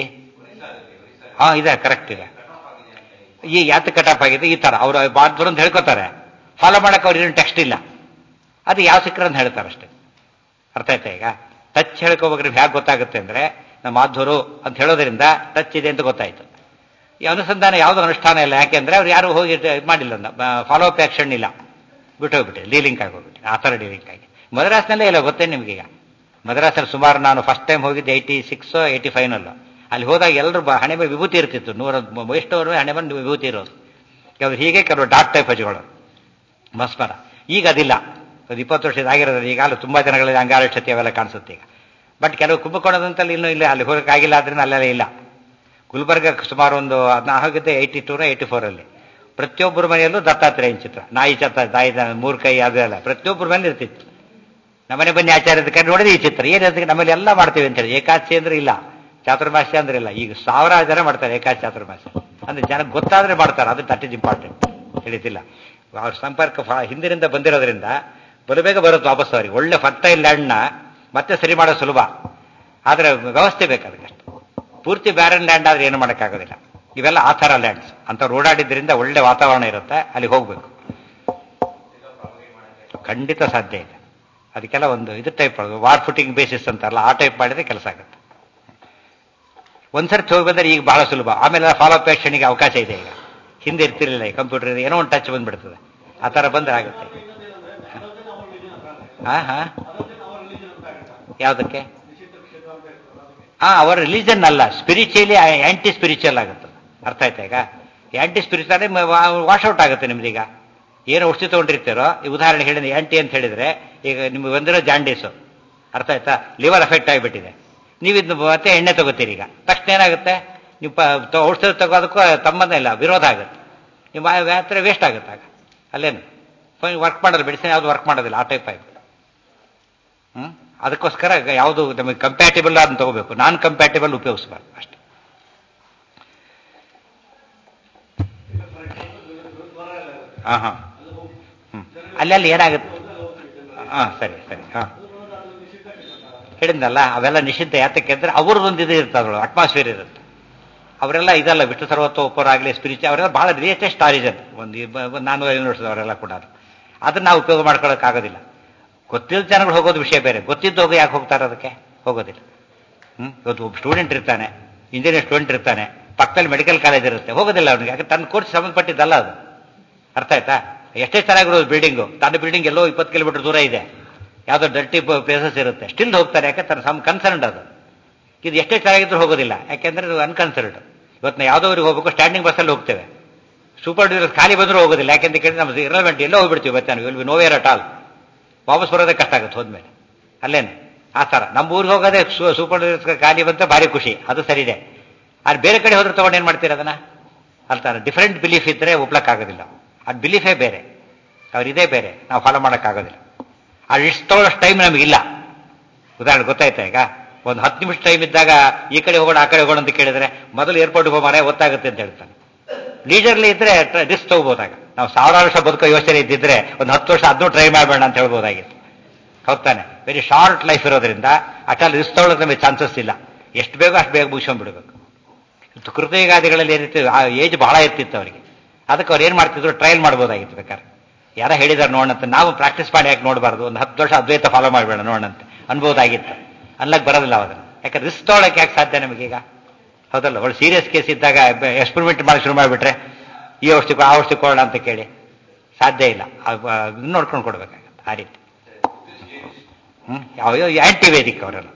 [SPEAKER 1] ಹಾ ಇದೆ ಕರೆಕ್ಟ್ ಇದೆ ಈ ಯಾತ ಕಟಾಪ್ ಆಗಿದೆ ಈ ತರ ಅವರು ಬಾದ್ರು ಅಂತ ಹೇಳ್ಕೊತಾರೆ ಫಾಲೋ ಮಾಡಕ್ಕೆ ಅವ್ರಿಗೆ ಟೆಕ್ಸ್ಟ್ ಇಲ್ಲ ಅದು ಯಾವ ಸಿಕ್ಕರೆ ಅಂತ ಹೇಳ್ತಾರೆ ಅಷ್ಟೇ ಅರ್ಥ ಆಯ್ತಾ ಈಗ ಟಚ್ ಹೇಳ್ಕೋಬೇಕಾದ್ರೆ ಹೇಗೆ ಗೊತ್ತಾಗುತ್ತೆ ಅಂದ್ರೆ ನಮ್ಮ ಮಾಧುರು ಅಂತ ಹೇಳೋದ್ರಿಂದ ಟಚ್ ಇದೆ ಅಂತ ಗೊತ್ತಾಯ್ತು ಈ ಅನುಸಂಧಾನ ಯಾವುದು ಅನುಷ್ಠಾನ ಇಲ್ಲ ಯಾಕೆಂದ್ರೆ ಅವ್ರು ಯಾರು ಹೋಗಿ ಇದು ಮಾಡಿಲ್ಲ ಫಾಲೋ ಅಪ್ ಆಕ್ಷನ್ ಇಲ್ಲ ಬಿಟ್ಟೋಗ್ಬಿಟ್ಟೆ ಡೀಲಿಂಕ್ ಆಗೋಗ್ಬಿಟ್ಟು ಆ ಥರ ಡೀಲಿಂಕ್ ಆಗಿ ಮದ್ರಾಸ್ನಲ್ಲೇ ಇಲ್ಲ ಗೊತ್ತೇ ನಿಮ್ಗೀಗ ಮದ್ರಾಸಲ್ಲಿ ಸುಮಾರು ನಾನು ಫಸ್ಟ್ ಟೈಮ್ ಹೋಗಿದ್ದು ಏಯ್ಟಿ ಸಿಕ್ಸ್ ಏಯ್ಟಿ ಫೈವ್ನಲ್ಲೂ ಅಲ್ಲಿ ಹೋದಾಗ ಎಲ್ಲರೂ ಬ- ಹಣೆ ಮೇಲೆ ವಿಭೂತಿ ಇರ್ತಿತ್ತು ನೂರ ವಯಸ್ಸವರು ಹಣೆ ಮೇಲೆ ವಿಭೂತಿ ಇರೋದು ಕೆಲವರು ಹೀಗೆ ಕೆಲವರು ಡಾಕ್ ಟೈಪ್ ಹಚ್ಕೊಳ್ಳೋರು ಮಸ್ಮರ ಈಗ ಅದಿಲ್ಲ ಒಂದು ಇಪ್ಪತ್ತು ವರ್ಷದ ಆಗಿರೋದ್ರಲ್ಲಿ ಈಗ ಅಲ್ಲಿ ತುಂಬಾ ಜನಗಳಲ್ಲಿ ಅಂಗಾರಕ್ಷತೆ ಅವೆಲ್ಲ ಕಾಣಿಸುತ್ತೆ ಈಗ ಬಟ್ ಕೆಲವು ಕುಂಭಕೋಣದಂತಲ್ಲಿ ಇನ್ನೂ ಇಲ್ಲ ಅಲ್ಲಿ ಹೋಗಕ್ಕಾಗಿಲ್ಲ ಆದ್ರಿಂದ ಅಲ್ಲೆಲ್ಲ ಇಲ್ಲ ಗುಲ್ಬರ್ಗ ಸುಮಾರು ಒಂದು ನಾ ಹೋಗಿದ್ದೆ ಏಯ್ಟಿ ಟೂರ ಏಯ್ಟಿ ಫೋರಲ್ಲಿ ಪ್ರತಿಯೊಬ್ಬರ ಮನೆಯಲ್ಲೂ ದತ್ತಾತ್ರೇಯನ ಚಿತ್ರ ನಾಯಿ ಚತ್ತ ನಾಯಿ ಮೂರು ಕೈ ಅದೆಲ್ಲ ಪ್ರತಿಯೊಬ್ಬರ ಮನೇಲಿ ಇರ್ತಿತ್ತು ನಮ್ಮನೆ ಬನ್ನಿ ಆಚಾರ್ಯದ ಕೈ ನೋಡಿದ್ರೆ ಈ ಚಿತ್ರ ಏನಿರ್ತದೆ ನಮ್ಮಲ್ಲಿ ಎಲ್ಲ ಮಾಡ್ತೀವಿ ಅಂತ ಹೇಳಿ ಏಕಾದಶಿ ಅಂದ್ರೆ ಇಲ್ಲ ಚಾತುರ್ಮಾಸ್ಯ ಅಂದ್ರೆ ಇಲ್ಲ ಈಗ ಸಾವಿರಾರು ಜನ ಮಾಡ್ತಾರೆ ಏಕಾದಶಿ ಚಾತುರ್ಮಾಸ್ಯ ಅಂದ್ರೆ ಜನಕ್ಕೆ ಗೊತ್ತಾದ್ರೆ ಮಾಡ್ತಾರೆ ಅದು ದಟ್ ಇಸ್ ಇಂಪಾರ್ಟೆಂಟ್ ತಿಳಿತಿಲ್ಲ ಅವ್ರ ಸಂಪರ್ಕ ಫ- ಹಿಂದಿನಿಂದ ಬಂದಿರೋದ್ರಿಂದ ಬರಬೇಗ ಬರುತ್ತೆ ವಾಪಸ್ ಅವರಿಗೆ ಒಳ್ಳೆ ಫರ್ಟೈಲ್ ಲ್ಯಾಂಡ್ನ ಮತ್ತೆ ಸರಿ ಮಾಡೋದು ಸುಲಭ ಆದ್ರೆ ವ್ಯವಸ್ಥೆ ಬೇಕು ಅದಕ್ಕೆ ಪೂರ್ತಿ ಬ್ಯಾರನ್ ಲ್ಯಾಂಡ್ ಆದ್ರೆ ಏನು ಮಾಡೋಕ್ಕಾಗೋದಿಲ್ಲ ಇವೆಲ್ಲ ಆ ಥರ ಲ್ಯಾಂಡ್ಸ್ ಅಂತ ರೋಡಾಡಿದ್ರಿಂದ ಒಳ್ಳೆ ವಾತಾವರಣ ಇರುತ್ತೆ ಅಲ್ಲಿ ಹೋಗ್ಬೇಕು ಖಂಡಿತ ಸಾಧ್ಯ ಇದೆ ಅದಕ್ಕೆಲ್ಲ ಒಂದು ಇದು ಟೈಪ್ ವಾರ್ ಫುಟಿಂಗ್ ಬೇಸಿಸ್ ಅಂತಾರಲ್ಲ ಆ ಟೈಪ್ ಮಾಡಿದ್ರೆ ಕೆಲಸ ಆಗುತ್ತೆ ಒಂದ್ಸರ್ತಿ ಹೋಗಿ ಬಂದರೆ ಈಗ ಬಹಳ ಸುಲಭ ಆಮೇಲೆ ಫಾಲೋ ಅಪ್ ಆಕ್ಷನ್ಗೆ ಅವಕಾಶ ಇದೆ ಈಗ ಹಿಂದೆ ಇರ್ತಿರ್ಲಿಲ್ಲ ಈ ಕಂಪ್ಯೂಟರ್ ಇದೆ ಏನೋ ಒಂದು ಟಚ್ ಬಂದ್ಬಿಡ್ತದೆ ಆ ಥರ ಬಂದ್ರೆ ಆಗುತ್ತೆ ಹಾ ಹಾ ಯಾವುದಕ್ಕೆ ಹಾ ಅವರ ರಿಲಿಜನ್ ಅಲ್ಲ ಸ್ಪಿರಿಚುಯಲಿ ಆಂಟಿ ಸ್ಪಿರಿಚುವಲ್ ಆಗುತ್ತೆ ಅರ್ಥ ಆಯ್ತಾ ಈಗ ಆಂಟಿ ಸ್ಪಿರಿಚುವಲ್ ವಾಶೌಟ್ ಆಗುತ್ತೆ ನಿಮ್ದೀಗ ಏನು ಔಷಧಿ ತಗೊಂಡಿರ್ತೀರೋ ಈ ಉದಾಹರಣೆ ಹೇಳಿದ್ರೆ ಆಂಟಿ ಅಂತ ಹೇಳಿದ್ರೆ ಈಗ ನಿಮ್ಗೆ ಬಂದಿರೋ ಜಾಂಡೀಸು ಅರ್ಥ ಆಯ್ತಾ ಲಿವರ್ ಎಫೆಕ್ಟ್ ಆಗಿಬಿಟ್ಟಿದೆ ನೀವು ಇದು ಮತ್ತೆ ಎಣ್ಣೆ ತಗೋತೀರಿ ಈಗ ತಕ್ಷಣ ಏನಾಗುತ್ತೆ ನೀವು ಪ- ತ- ಔಷಧಿ ತಗೋದಕ್ಕೂ ಸಂಬಂಧ ಇಲ್ಲ ವಿರೋಧ ಆಗುತ್ತೆ ನಿಮ್ಮ ಹತ್ರ ವೇಸ್ಟ್ ಆಗುತ್ತೆ ಆಗ ಅಲ್ಲೇನು ವರ್ಕ್ ಮಾಡೋದು ಮೆಡಿಸಿನ್ ಯಾವುದು ವರ್ಕ್ ಮಾಡೋದಿಲ್ಲ ಆ ಟೈಪ್ ಆಗಿ ಹ್ಮ್ ಅದಕ್ಕೋಸ್ಕರ ಯಾವುದು ನಮಗೆ ಕಂಪ್ಯಾಟಿಬಲ್ ಅದನ್ನ ತಗೋಬೇಕು ನಾನ್ ಕಂಪ್ಯಾಟಿಬಲ್ ಉಪಯೋಗಿಸಬಾರ್ದು ಅಷ್ಟೇ ಹಾ ಹಾ ಹ್ಮ್ ಅಲ್ಲಿ ಅಲ್ಲಿ ಏನಾಗುತ್ತೆ ಹಾ ಸರಿ ಸರಿ ಹಾ ಹೇಳಿದ್ನಲ್ಲ ಅವೆಲ್ಲ ನಿಷಿದ್ಧ ಯಾತಕ್ಕೆ ಅಂದ್ರೆ ಅವ್ರದ್ದೊಂದು ಇದು ಇರ್ತದೆ ಅಟ್ಮಾಸ್ಫಿಯರ್ ಇರುತ್ತೆ ಅವರೆಲ್ಲ ಇದಲ್ಲ ವಿಷ್ಣು ಸರ್ವತೋಪರಾಗಲಿ ಸ್ಪಿರಿಚು ಅವರೆಲ್ಲ ಬಹಳ ಲೇಟೆಸ್ಟ್ ಆರಿಜನ್ ಒಂದು ಇಬ್ಬ- ಒಂದು ನಾನ್ನೂರ ಐನೂರು ವರ್ಷದ ಅವರೆಲ್ಲ ಕೂಡ ಅದನ್ನ ನಾವು ಉಪಯೋಗ ಮಾಡ್ಕೊಳ್ಳೋಕ್ಕಾಗೋದಿಲ್ಲ ಗೊತ್ತಿದ್ದ ಜನಗಳು ಹೋಗೋದು ವಿಷಯ ಬೇರೆ ಗೊತ್ತಿದ್ದು ಹೋಗಿ ಯಾಕೆ ಹೋಗ್ತಾರೆ ಅದಕ್ಕೆ ಹೋಗೋದಿಲ್ಲ ಹ್ಮ್ ಇವತ್ತು ಒಬ್ಬ ಸ್ಟೂಡೆಂಟ್ ಇರ್ತಾನೆ ಇಂಜಿನಿಯರ್ ಸ್ಟೂಡೆಂಟ್ ಇರ್ತಾನೆ ಪಕ್ಕದಲ್ಲಿ ಮೆಡಿಕಲ್ ಕಾಲೇಜ್ ಇರುತ್ತೆ ಹೋಗೋದಿಲ್ಲ ಅವನಿಗೆ ಯಾಕೆ ತನ್ನ ಕೋರ್ಸ್ ಸಂಬಂಧಪಟ್ಟಿದ್ದಲ್ಲ ಅದು ಅರ್ಥ ಆಯ್ತಾ ಎಷ್ಟೇ ಚೆನ್ನಾಗಿರೋದು ಬಿಲ್ಡಿಂಗು ತನ್ನ ಬಿಲ್ಡಿಂಗ್ ಎಲ್ಲೋ ಇಪ್ಪತ್ತು ಕಿಲೋಮೀಟರ್ ದೂರ ಇದೆ ಯಾವುದೋ ಡರ್ಟಿ ಪ್ಲೇಸಸ್ ಇರುತ್ತೆ ಸ್ಟಿಲ್ ಹೋಗ್ತಾರೆ ಯಾಕೆ ತನ್ನ ಸಮ್ ಕನ್ಸರ್ನ್ಡ್ ಅದು ಇದು ಎಷ್ಟೇ ಚೆನ್ನಾಗಿದ್ರು ಹೋಗೋದಿಲ್ಲ ಯಾಕೆಂದ್ರೆ ಇದು ಅನ್ಕನ್ಸರ್ಡ್ ಇವತ್ತು ನಾವು ಯಾವುದೋ ಊರಿಗೆ ಹೋಗ್ಬೇಕು ಸ್ಟ್ಯಾಂಡಿಂಗ್ ಬಸ್ಸಲ್ಲಿ ಹೋಗ್ತೇವೆ ಸೂಪರ್ ಡೀಲರ್ಸ್ ಖಾಲಿ ಬಂದರೂ ಹೋಗೋದಿಲ್ಲ ಯಾಕೆಂತ ಕೇಳಿದ್ರೆ ನಮ್ದು ಇರಲ್ವೆಂಟ್ ಎಲ್ಲೋ ಹೋಗ್ಬಿಡ್ತೀವಿ ಮತ್ತೆ ನಾವು ವಿಲ್ ನೋವೇರ್ ಅಟ್ ಆಲ್ ವಾಪಸ್ ಬರೋದೇ ಕಷ್ಟ ಆಗುತ್ತೆ ಹೋದ್ಮೇಲೆ ಅಲ್ಲೇನು ಆ ಥರ ನಮ್ಮ ಊರಿಗೆ ಹೋಗೋದೇ ಸೂಪರ್ ಡೀಲರ್ಸ್ ಖಾಲಿ ಬಂತ ಭಾರಿ ಖುಷಿ ಅದು ಸರಿ ಇದೆ ಅಲ್ಲಿ ಬೇರೆ ಕಡೆ ಹೋದ್ರೆ ತಗೊಂಡು ಏನು ಮಾಡ್ತೀರ ಅದನ್ನ ಅಲ್ತಾರ ಡಿಫರೆಂಟ್ ಬಿಲೀಫ್ ಇದ್ರೆ ಒಪ್ಲಕ್ಕಾಗೋದಿಲ್ಲ ಅದು ಬಿಲೀಫೇ ಬೇರೆ ಅವ್ರು ಇದೇ ಬೇರೆ ನಾವು ಫಾಲೋ ಮಾಡೋಕ್ಕಾಗೋದಿಲ್ಲ ಅದು ಇಷ್ಟು ತಗೊಳ್ಳೋಷ್ಟು ಟೈಮ್ ನಮಗಿಲ್ಲ ಉದಾಹರಣೆ ಗೊತ್ತಾಯ್ತಾ ಈಗ ಒಂದು ಹತ್ತು ನಿಮಿಷ ಟೈಮ್ ಇದ್ದಾಗ ಈ ಕಡೆ ಹೋಗೋಣ ಆ ಕಡೆ ಹೋಗೋಣ ಅಂತ ಕೇಳಿದ್ರೆ ಮೊದಲು ಏರ್ಪೋರ್ಟ್ಗೆ ಹೋಗೋಣ ಗೊತ್ತಾಗುತ್ತೆ ಅಂತ ಹೇಳ್ತಾನೆ ಲೀಡರ್ಲಿ ಇದ್ರೆ ರಿಸ್ಕ್ ತಗೋಬೋದಾಗ ನಾವು ಸಾವಿರಾರು ವರ್ಷ ಬದುಕೋ ಯೋಚನೆ ಇದ್ದಿದ್ರೆ ಒಂದು ಹತ್ತು ವರ್ಷ ಅದನ್ನು ಟ್ರೈ ಮಾಡಬೇಡ ಅಂತ ಹೇಳ್ಬೋದಾಗಿತ್ತು ಹೌದಾನೆ ವೆರಿ ಶಾರ್ಟ್ ಲೈಫ್ ಇರೋದ್ರಿಂದ ಅಟಲ್ ರಿಸ್ಕ್ ತಗೊಳ್ಳೋಕೆ ನಮಗೆ ಚಾನ್ಸಸ್ ಇಲ್ಲ ಎಷ್ಟು ಬೇಗ ಅಷ್ಟು ಬೇಗ ಮುಗಿಸ್ಕೊಂಡ್ಬಿಡ್ಬೇಕು ಕೃತಯುಗಾದಿಗಳಲ್ಲಿ ಏನಿತ್ತು ಆ ಏಜ್ ಬಹಳ ಇರ್ತಿತ್ತು ಅವರಿಗೆ ಅದಕ್ಕೆ ಅವ್ರು ಏನು ಮಾಡ್ತಿದ್ರು ಟ್ರಯಲ್ ಮಾಡ್ಬೋದಾಗಿತ್ತು ಬೇಕಾದ್ರೆ ಯಾರ ಹೇಳಿದಾರೆ ನೋಡಂತ ನಾವು ಪ್ರಾಕ್ಟೀಸ್ ಮಾಡಿ ಯಾಕೆ ನೋಡಬಾರ್ದು ಒಂದು ಹತ್ತು ವರ್ಷ ಅದ್ವೈತ ಫಾಲೋ ಮಾಡಬೇಡ ನೋಡಂತೆ ಅನ್ಬೋದಾಗಿತ್ತು ಅನ್ಲಕ್ಕೆ ಬರೋದಿಲ್ಲ ಅದನ್ನು ಯಾಕಂದ್ರೆ ರಿಸ್ಕ್ ತೊಗೊಳಕ್ಕೆ ಯಾಕೆ ಸಾಧ್ಯ ನಮಗೀಗ ಹೌದಲ್ಲ ಒಳ್ಳೆ ಸೀರಿಯಸ್ ಕೇಸ್ ಇದ್ದಾಗ ಎಕ್ಸ್ಪೆರಿಮೆಂಟ್ ಮಾಡಿ ಶುರು ಮಾಡಿಬಿಟ್ರೆ ಈ ಔಷಧಿ ಕೊ- ಆ ಔಷಧಿ ಕೊಡೋಣ ಅಂತ ಕೇಳಿ ಸಾಧ್ಯ ಇಲ್ಲ ಅದನ್ನ ನೋಡ್ಕೊಂಡು ಕೊಡ್ಬೇಕಾಗತ್ತೆ ಆ ರೀತಿ ಹ್ಮ್ ಯಾವ ಆಂಟಿವೇದಿಕ್ ಅವರೆಲ್ಲ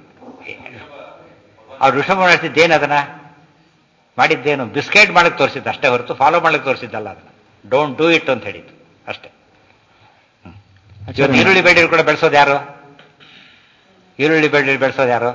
[SPEAKER 1] ಅವ್ರು ಋಷಭ ನಡೆಸಿದ್ದೇನು ಅದನ್ನ ಮಾಡಿದ್ದೇನು ಬಿಸ್ಕೆಟ್ ಮಾಡಕ್ ತೋರಿಸಿದ್ದು ಅಷ್ಟೇ ಹೊರತು ಫಾಲೋ ಮಾಡಕ್ ತೋರಿಸಿದ್ದಲ್ಲ ಅದನ್ನ ಡೋಂಟ್ ಡೂ ಇಟ್ ಅಂತ ಹೇಳಿದ್ದು ಅಷ್ಟೇ ಹ್ಮ್. ಇವತ್ತು ಈರುಳ್ಳಿ ಬೆಳ್ಳುಳ್ಳಿ ಕೂಡ ಬೆಳೆಸೋದು ಯಾರು ಈರುಳ್ಳಿ ಬೆಳ್ಳುಳ್ಳಿ ಬೆಳೆಸೋದು ಯಾರು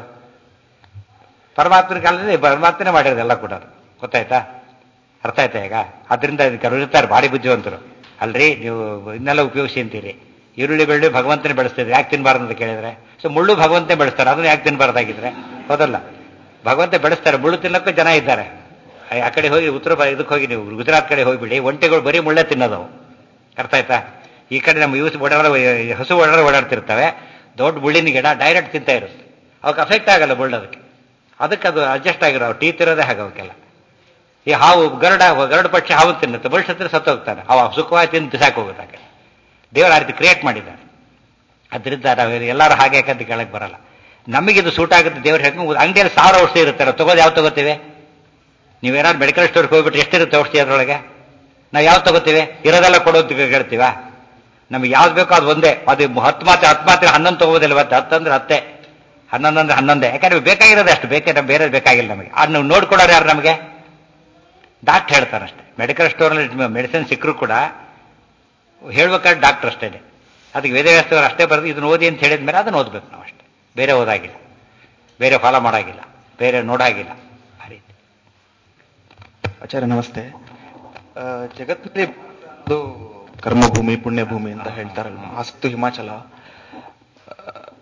[SPEAKER 1] ಪರಮಾತ್ಮನ ಕಾಲದಲ್ಲಿ ಪರಮಾತ್ಮನೇ ಮಾಡಿರೋದೆಲ್ಲ ಕೂಡ ಗೊತ್ತಾಯ್ತಾ ಅರ್ಥ ಆಯ್ತಾ ಈಗ ಅದರಿಂದ ಕೆಲವರು ಇರ್ತಾರೆ ಭಾರಿ ಬುದ್ಧಿವಂತರು ಅಲ್ರಿ ನೀವು ಇನ್ನೆಲ್ಲ ಉಪಯೋಗಿಸಿ ಅಂತೀರಿ ಈರುಳ್ಳಿ ಬೆಳ್ಳುಳ್ಳಿ ಭಗವಂತನೇ ಬೆಳೆಸ್ತಿದ್ರೆ ಯಾಕೆ ತಿನ್ಬಾರ್ದು ಅಂತ ಕೇಳಿದ್ರೆ ಸೊ ಮುಳ್ಳು ಭಗವಂತನೇ ಬೆಳೆಸ್ತಾರೆ ಅದನ್ನ ಯಾಕೆ ತಿನ್ಬಾರ್ದಾಗಿದ್ರೆ ಹೌದಲ್ಲ ಭಗವಂತ ಬೆಳೆಸ್ತಾರೆ ಮುಳ್ಳು ತಿನ್ನಕ್ಕೂ ಜನ ಇದ್ದಾರೆ ಆ ಕಡೆ ಹೋಗಿ ಉತ್ತರ ಭಾ- ಇದಕ್ಕೆ ಹೋಗಿ ನೀವು ಗುಜರಾತ್ ಕಡೆ ಹೋಗ್ಬಿಡಿ ಒಂಟೆಗಳು ಬರೀ ಮುಳ್ಳೆ ತಿನ್ನೋದು ಅವು. ಅರ್ಥ ಆಯ್ತಾ ಈ ಕಡೆ ನಮ್ಮ ಯೂಸ್ ಓಡಾಡ ಹಸು ಓಡಾಡ ಓಡಾಡ್ತಿರ್ತವೆ ದೊಡ್ಡ ಮುಳ್ಳಿನ ಗಿಡ ಡೈರೆಕ್ಟ್ ತಿಂತಾ ಇರುತ್ತೆ ಅವಕ್ಕೆ ಅಫೆಕ್ಟ್ ಆಗಲ್ಲ ಮುಳ್ಳೋದಕ್ಕೆ ಅದಕ್ಕೆ ಅದು ಅಡ್ಜಸ್ಟ್ ಆಗಿರೋ ಟೀತ್ ಇರೋದೇ ಹಾಗೆ ಅವಕ್ಕೆಲ್ಲ ಈ ಹಾವು ಗರುಡ ಗರುಡ ಪಕ್ಷಿ ಹಾವು ತಿನ್ನುತ್ತೆ ಬಳಿಸತ್ರ ಸತ್ತು ಹೋಗ್ತಾನೆ ಅವ ಸುಖವಾಗಿ ತಿಂದು ಬಿಸಾಕ್ ಹೋಗುತ್ತೆ ದೇವರು ಆ ರೀತಿ ಕ್ರಿಯೇಟ್ ಮಾಡಿದ್ದಾರೆ ಅದರಿಂದ ನಾವು ಎಲ್ಲರೂ ಹಾಗೆ ಯಾಕಂತ ಕೇಳಕ್ ಬರಲ್ಲ ನಮಗಿದು ಸೂಟ್ ಆಗುತ್ತೆ ದೇವ್ರು ಹೇಗೆ ಅಂಗಡಿಯಲ್ಲಿ ಸಾವಿರ ಔಷಧಿ ಇರುತ್ತೆ ನಾವು ತಗೋದು ಯಾವ್ದು ತಗೋತೀವಿ ನೀವೇನಾದ್ರು ಮೆಡಿಕಲ್ ಸ್ಟೋರ್ಗೆ ಹೋಗ್ಬಿಟ್ಟು ಎಷ್ಟಿರುತ್ತೆ ಔಷಧಿ ಅದರೊಳಗೆ ನಾವು ಯಾವ್ದು ತಗೋತೀವಿ ಇರೋದೆಲ್ಲ ಕೊಡೋದು ಹೇಳ್ತೀವ ನಮ್ಗೆ ಯಾವ್ದು ಬೇಕೋ ಅದು ಒಂದೇ ಅದು ಹತ್ತು ಮಾತ್ರ ಹತ್ತು ಮಾತ್ರ ಹನ್ನೊಂದು ತಗೋಬೋದಿಲ್ಲ ಮತ್ತೆ ಹತ್ತು ಅಂದ್ರೆ ಹತ್ತೆ ಹನ್ನೊಂದು ಅಂದ್ರೆ ಹನ್ನೊಂದೇ ಯಾಕಂದ್ರೆ ಬೇಕಾಗಿರೋದು ಅಷ್ಟು ಬೇಕೇ ನಮ್ಗೆ ಬೇರೆ ಬೇಕಾಗಿಲ್ಲ ನಮಗೆ ಅದನ್ನ ನೋಡ್ಕೊಡೋರು ಯಾರು ನಮಗೆ ಡಾಕ್ಟರ್ ಹೇಳ್ತಾರೆ ಅಷ್ಟೇ ಮೆಡಿಕಲ್ ಸ್ಟೋರಲ್ಲಿ ಮೆಡಿಸಿನ್ ಸಿಕ್ಕರು ಕೂಡ ಹೇಳ್ಬೇಕಾದ್ರೆ ಡಾಕ್ಟರ್ ಅಷ್ಟೇ ಅದಕ್ಕೆ ವೇದವ್ಯಾಸದವರು ಅಷ್ಟೇ ಬರೆದು ಇದನ್ನ ಓದಿ ಅಂತ ಹೇಳಿದ ಮೇಲೆ ಅದನ್ನ ಓದ್ಬೇಕು ನಾವು ಅಷ್ಟೇ ಬೇರೆ ಓದಾಗಿಲ್ಲ ಬೇರೆ ಫಾಲೋ ಮಾಡಾಗಿಲ್ಲ ಬೇರೆ ನೋಡಾಗಿಲ್ಲ ಆ ರೀತಿ
[SPEAKER 9] ಆಚಾರ್ಯ ನಮಸ್ತೆ ಆ, ಜಗತ್ತಿನಲ್ಲಿ ಅದು ಕರ್ಮಭೂಮಿ ಪುಣ್ಯಭೂಮಿ ಅಂತ ಹೇಳ್ತಾರಲ್ವ ಆಸಕ್ತು ಹಿಮಾಚಲ ಆ,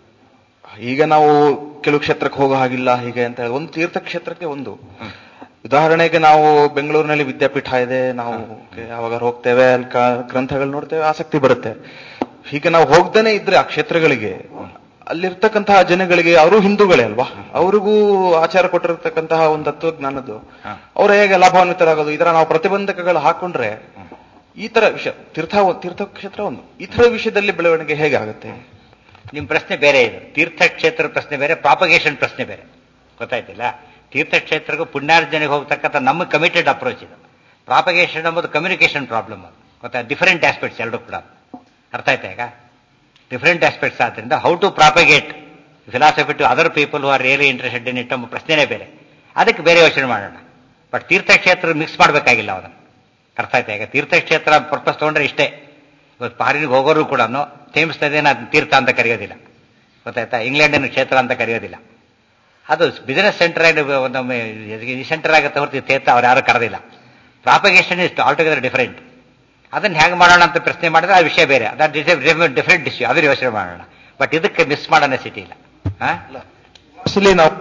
[SPEAKER 9] ಈಗ ನಾವು ಕೆಲವು ಕ್ಷೇತ್ರಕ್ಕೆ ಹೋಗೋ ಹಾಗಿಲ್ಲ ಹೀಗೆ ಅಂತ ಹೇಳಿ ಒಂದು ತೀರ್ಥ ಕ್ಷೇತ್ರಕ್ಕೆ ಒಂದು ಉದಾಹರಣೆಗೆ ನಾವು ಬೆಂಗಳೂರಿನಲ್ಲಿ ವಿದ್ಯಾಪೀಠ ಇದೆ ನಾವು ಯಾವಾಗ ಹೋಗ್ತೇವೆ ಅಲ್ಲಿ ಕ- ಗ್ರಂಥಗಳು ನೋಡ್ತೇವೆ ಆಸಕ್ತಿ ಬರುತ್ತೆ ಹೀಗೆ ನಾವು ಹೋಗ್ದೇನೆ ಇದ್ರೆ ಆ ಕ್ಷೇತ್ರಗಳಿಗೆ ಅಲ್ಲಿರ್ತಕ್ಕಂತಹ ಜನಗಳಿಗೆ ಅವರು ಹಿಂದೂಗಳೇ ಅಲ್ವಾ ಅವ್ರಿಗೂ ಆಚಾರ ಕೊಟ್ಟಿರ್ತಕ್ಕಂತಹ ಒಂದು ತತ್ವಜ್ಞಾನದ್ದು ಅವ್ರು ಹೇಗೆ ಲಾಭಾನ್ವಿತರಾಗೋದು ಈ ತರ ನಾವು ಪ್ರತಿಬಂಧಕಗಳು ಹಾಕೊಂಡ್ರೆ ಈ ತರ ವಿಷಯ ತೀರ್ಥ ತೀರ್ಥಕ್ಷೇತ್ರ ಒಂದು ಈ ತರ ವಿಷಯದಲ್ಲಿ ಬೆಳವಣಿಗೆ ಹೇಗೆ ಆಗುತ್ತೆ
[SPEAKER 1] ನಿಮ್ಮ ಪ್ರಶ್ನೆ ಬೇರೆ ಇದು ತೀರ್ಥಕ್ಷೇತ್ರ ಪ್ರಶ್ನೆ ಬೇರೆ ಪ್ರಾಪಗೇಷನ್ ಪ್ರಶ್ನೆ ಬೇರೆ ಗೊತ್ತಾಯ್ತಿಲ್ಲ ತೀರ್ಥಕ್ಷೇತ್ರಕ್ಕೂ ಪುಣ್ಯಾರ್ಜನೆಗೆ ಹೋಗ್ತಕ್ಕಂಥ ನಮ್ಮ ಕಮಿಟೆಡ್ ಅಪ್ರೋಚ್ ಇದು ಪ್ರಾಪಗೇಷನ್ ಎಂಬುದು ಕಮ್ಯುನಿಕೇಶನ್ ಪ್ರಾಬ್ಲಮ್ ಅದು ಗೊತ್ತಾ ಡಿಫರೆಂಟ್ ಆಸ್ಪೆಕ್ಟ್ಸ್ ಎರಡು ಕೂಡ ಅರ್ಥ ಆಯ್ತಾ ಈಗ ಡಿಫರೆಂಟ್ ಆಸ್ಪೆಕ್ಟ್ಸ್ ಆದ್ರಿಂದ how to propagate philosophy to other people who are really interested in it ಎಂಬ ಪ್ರಶ್ನೆನೇ ಬೇರೆ ಅದಕ್ಕೆ ಬೇರೆ ಯೋಚನೆ ಮಾಡೋಣ ಬಟ್ ತೀರ್ಥಕ್ಷೇತ್ರ ಮಿಕ್ಸ್ ಮಾಡಬೇಕಾಗಿಲ್ಲ ಅದನ್ನು ಅರ್ಥ ಆಯ್ತಾ ಈಗ ತೀರ್ಥಕ್ಷೇತ್ರ ಪರ್ಪಸ್ ತಗೊಂಡ್ರೆ ಇಷ್ಟೇ ಇವತ್ತು ಪಾರಿನಿಗೆ ಹೋಗೋರು ಕೂಡ ಥೇಮ್ಸ್ ನದಿನ ತೀರ್ಥ ಅಂತ ಕರೆಯೋದಿಲ್ಲ ಗೊತ್ತಾಯ್ತಾ ಇಂಗ್ಲೆಂಡಿನ ಕ್ಷೇತ್ರ ಅಂತ ಕರೆಯೋದಿಲ್ಲ ಅದು ಬಿಸಿನೆಸ್ ಸೆಂಟರ್ ಆಗಿ ಒಂದೊಮ್ಮೆ ಈ ಸೆಂಟರ್ ಆಗುತ್ತೆ ಹೊರತು ತೀರ್ಥ ಅವ್ರು ಯಾರು ಕರೆದಿಲ್ಲ ಪ್ರಾಪಗೇಷನ್ ಇಸ್ ಆಲ್ಟುಗೆದರ್ ಡಿಫರೆಂಟ್ ಅದನ್ನ ಹೇಗೆ ಮಾಡೋಣ ಅಂತ ಪ್ರಶ್ನೆ ಮಾಡಿದ್ರೆ ಆ ವಿಷಯ ಬೇರೆ ಅದು ಡಿಫರೆಂಟ್ ಇಶ್ಯೂ ಅದ್ರ ಯೋಚನೆ ಮಾಡೋಣ ಬಟ್ ಇದಕ್ಕೆ ಮಿಸ್ ಮಾಡೋ ನೆಸಿಟಿ ಇಲ್ಲ ಹಾ
[SPEAKER 9] Actually ನಾವು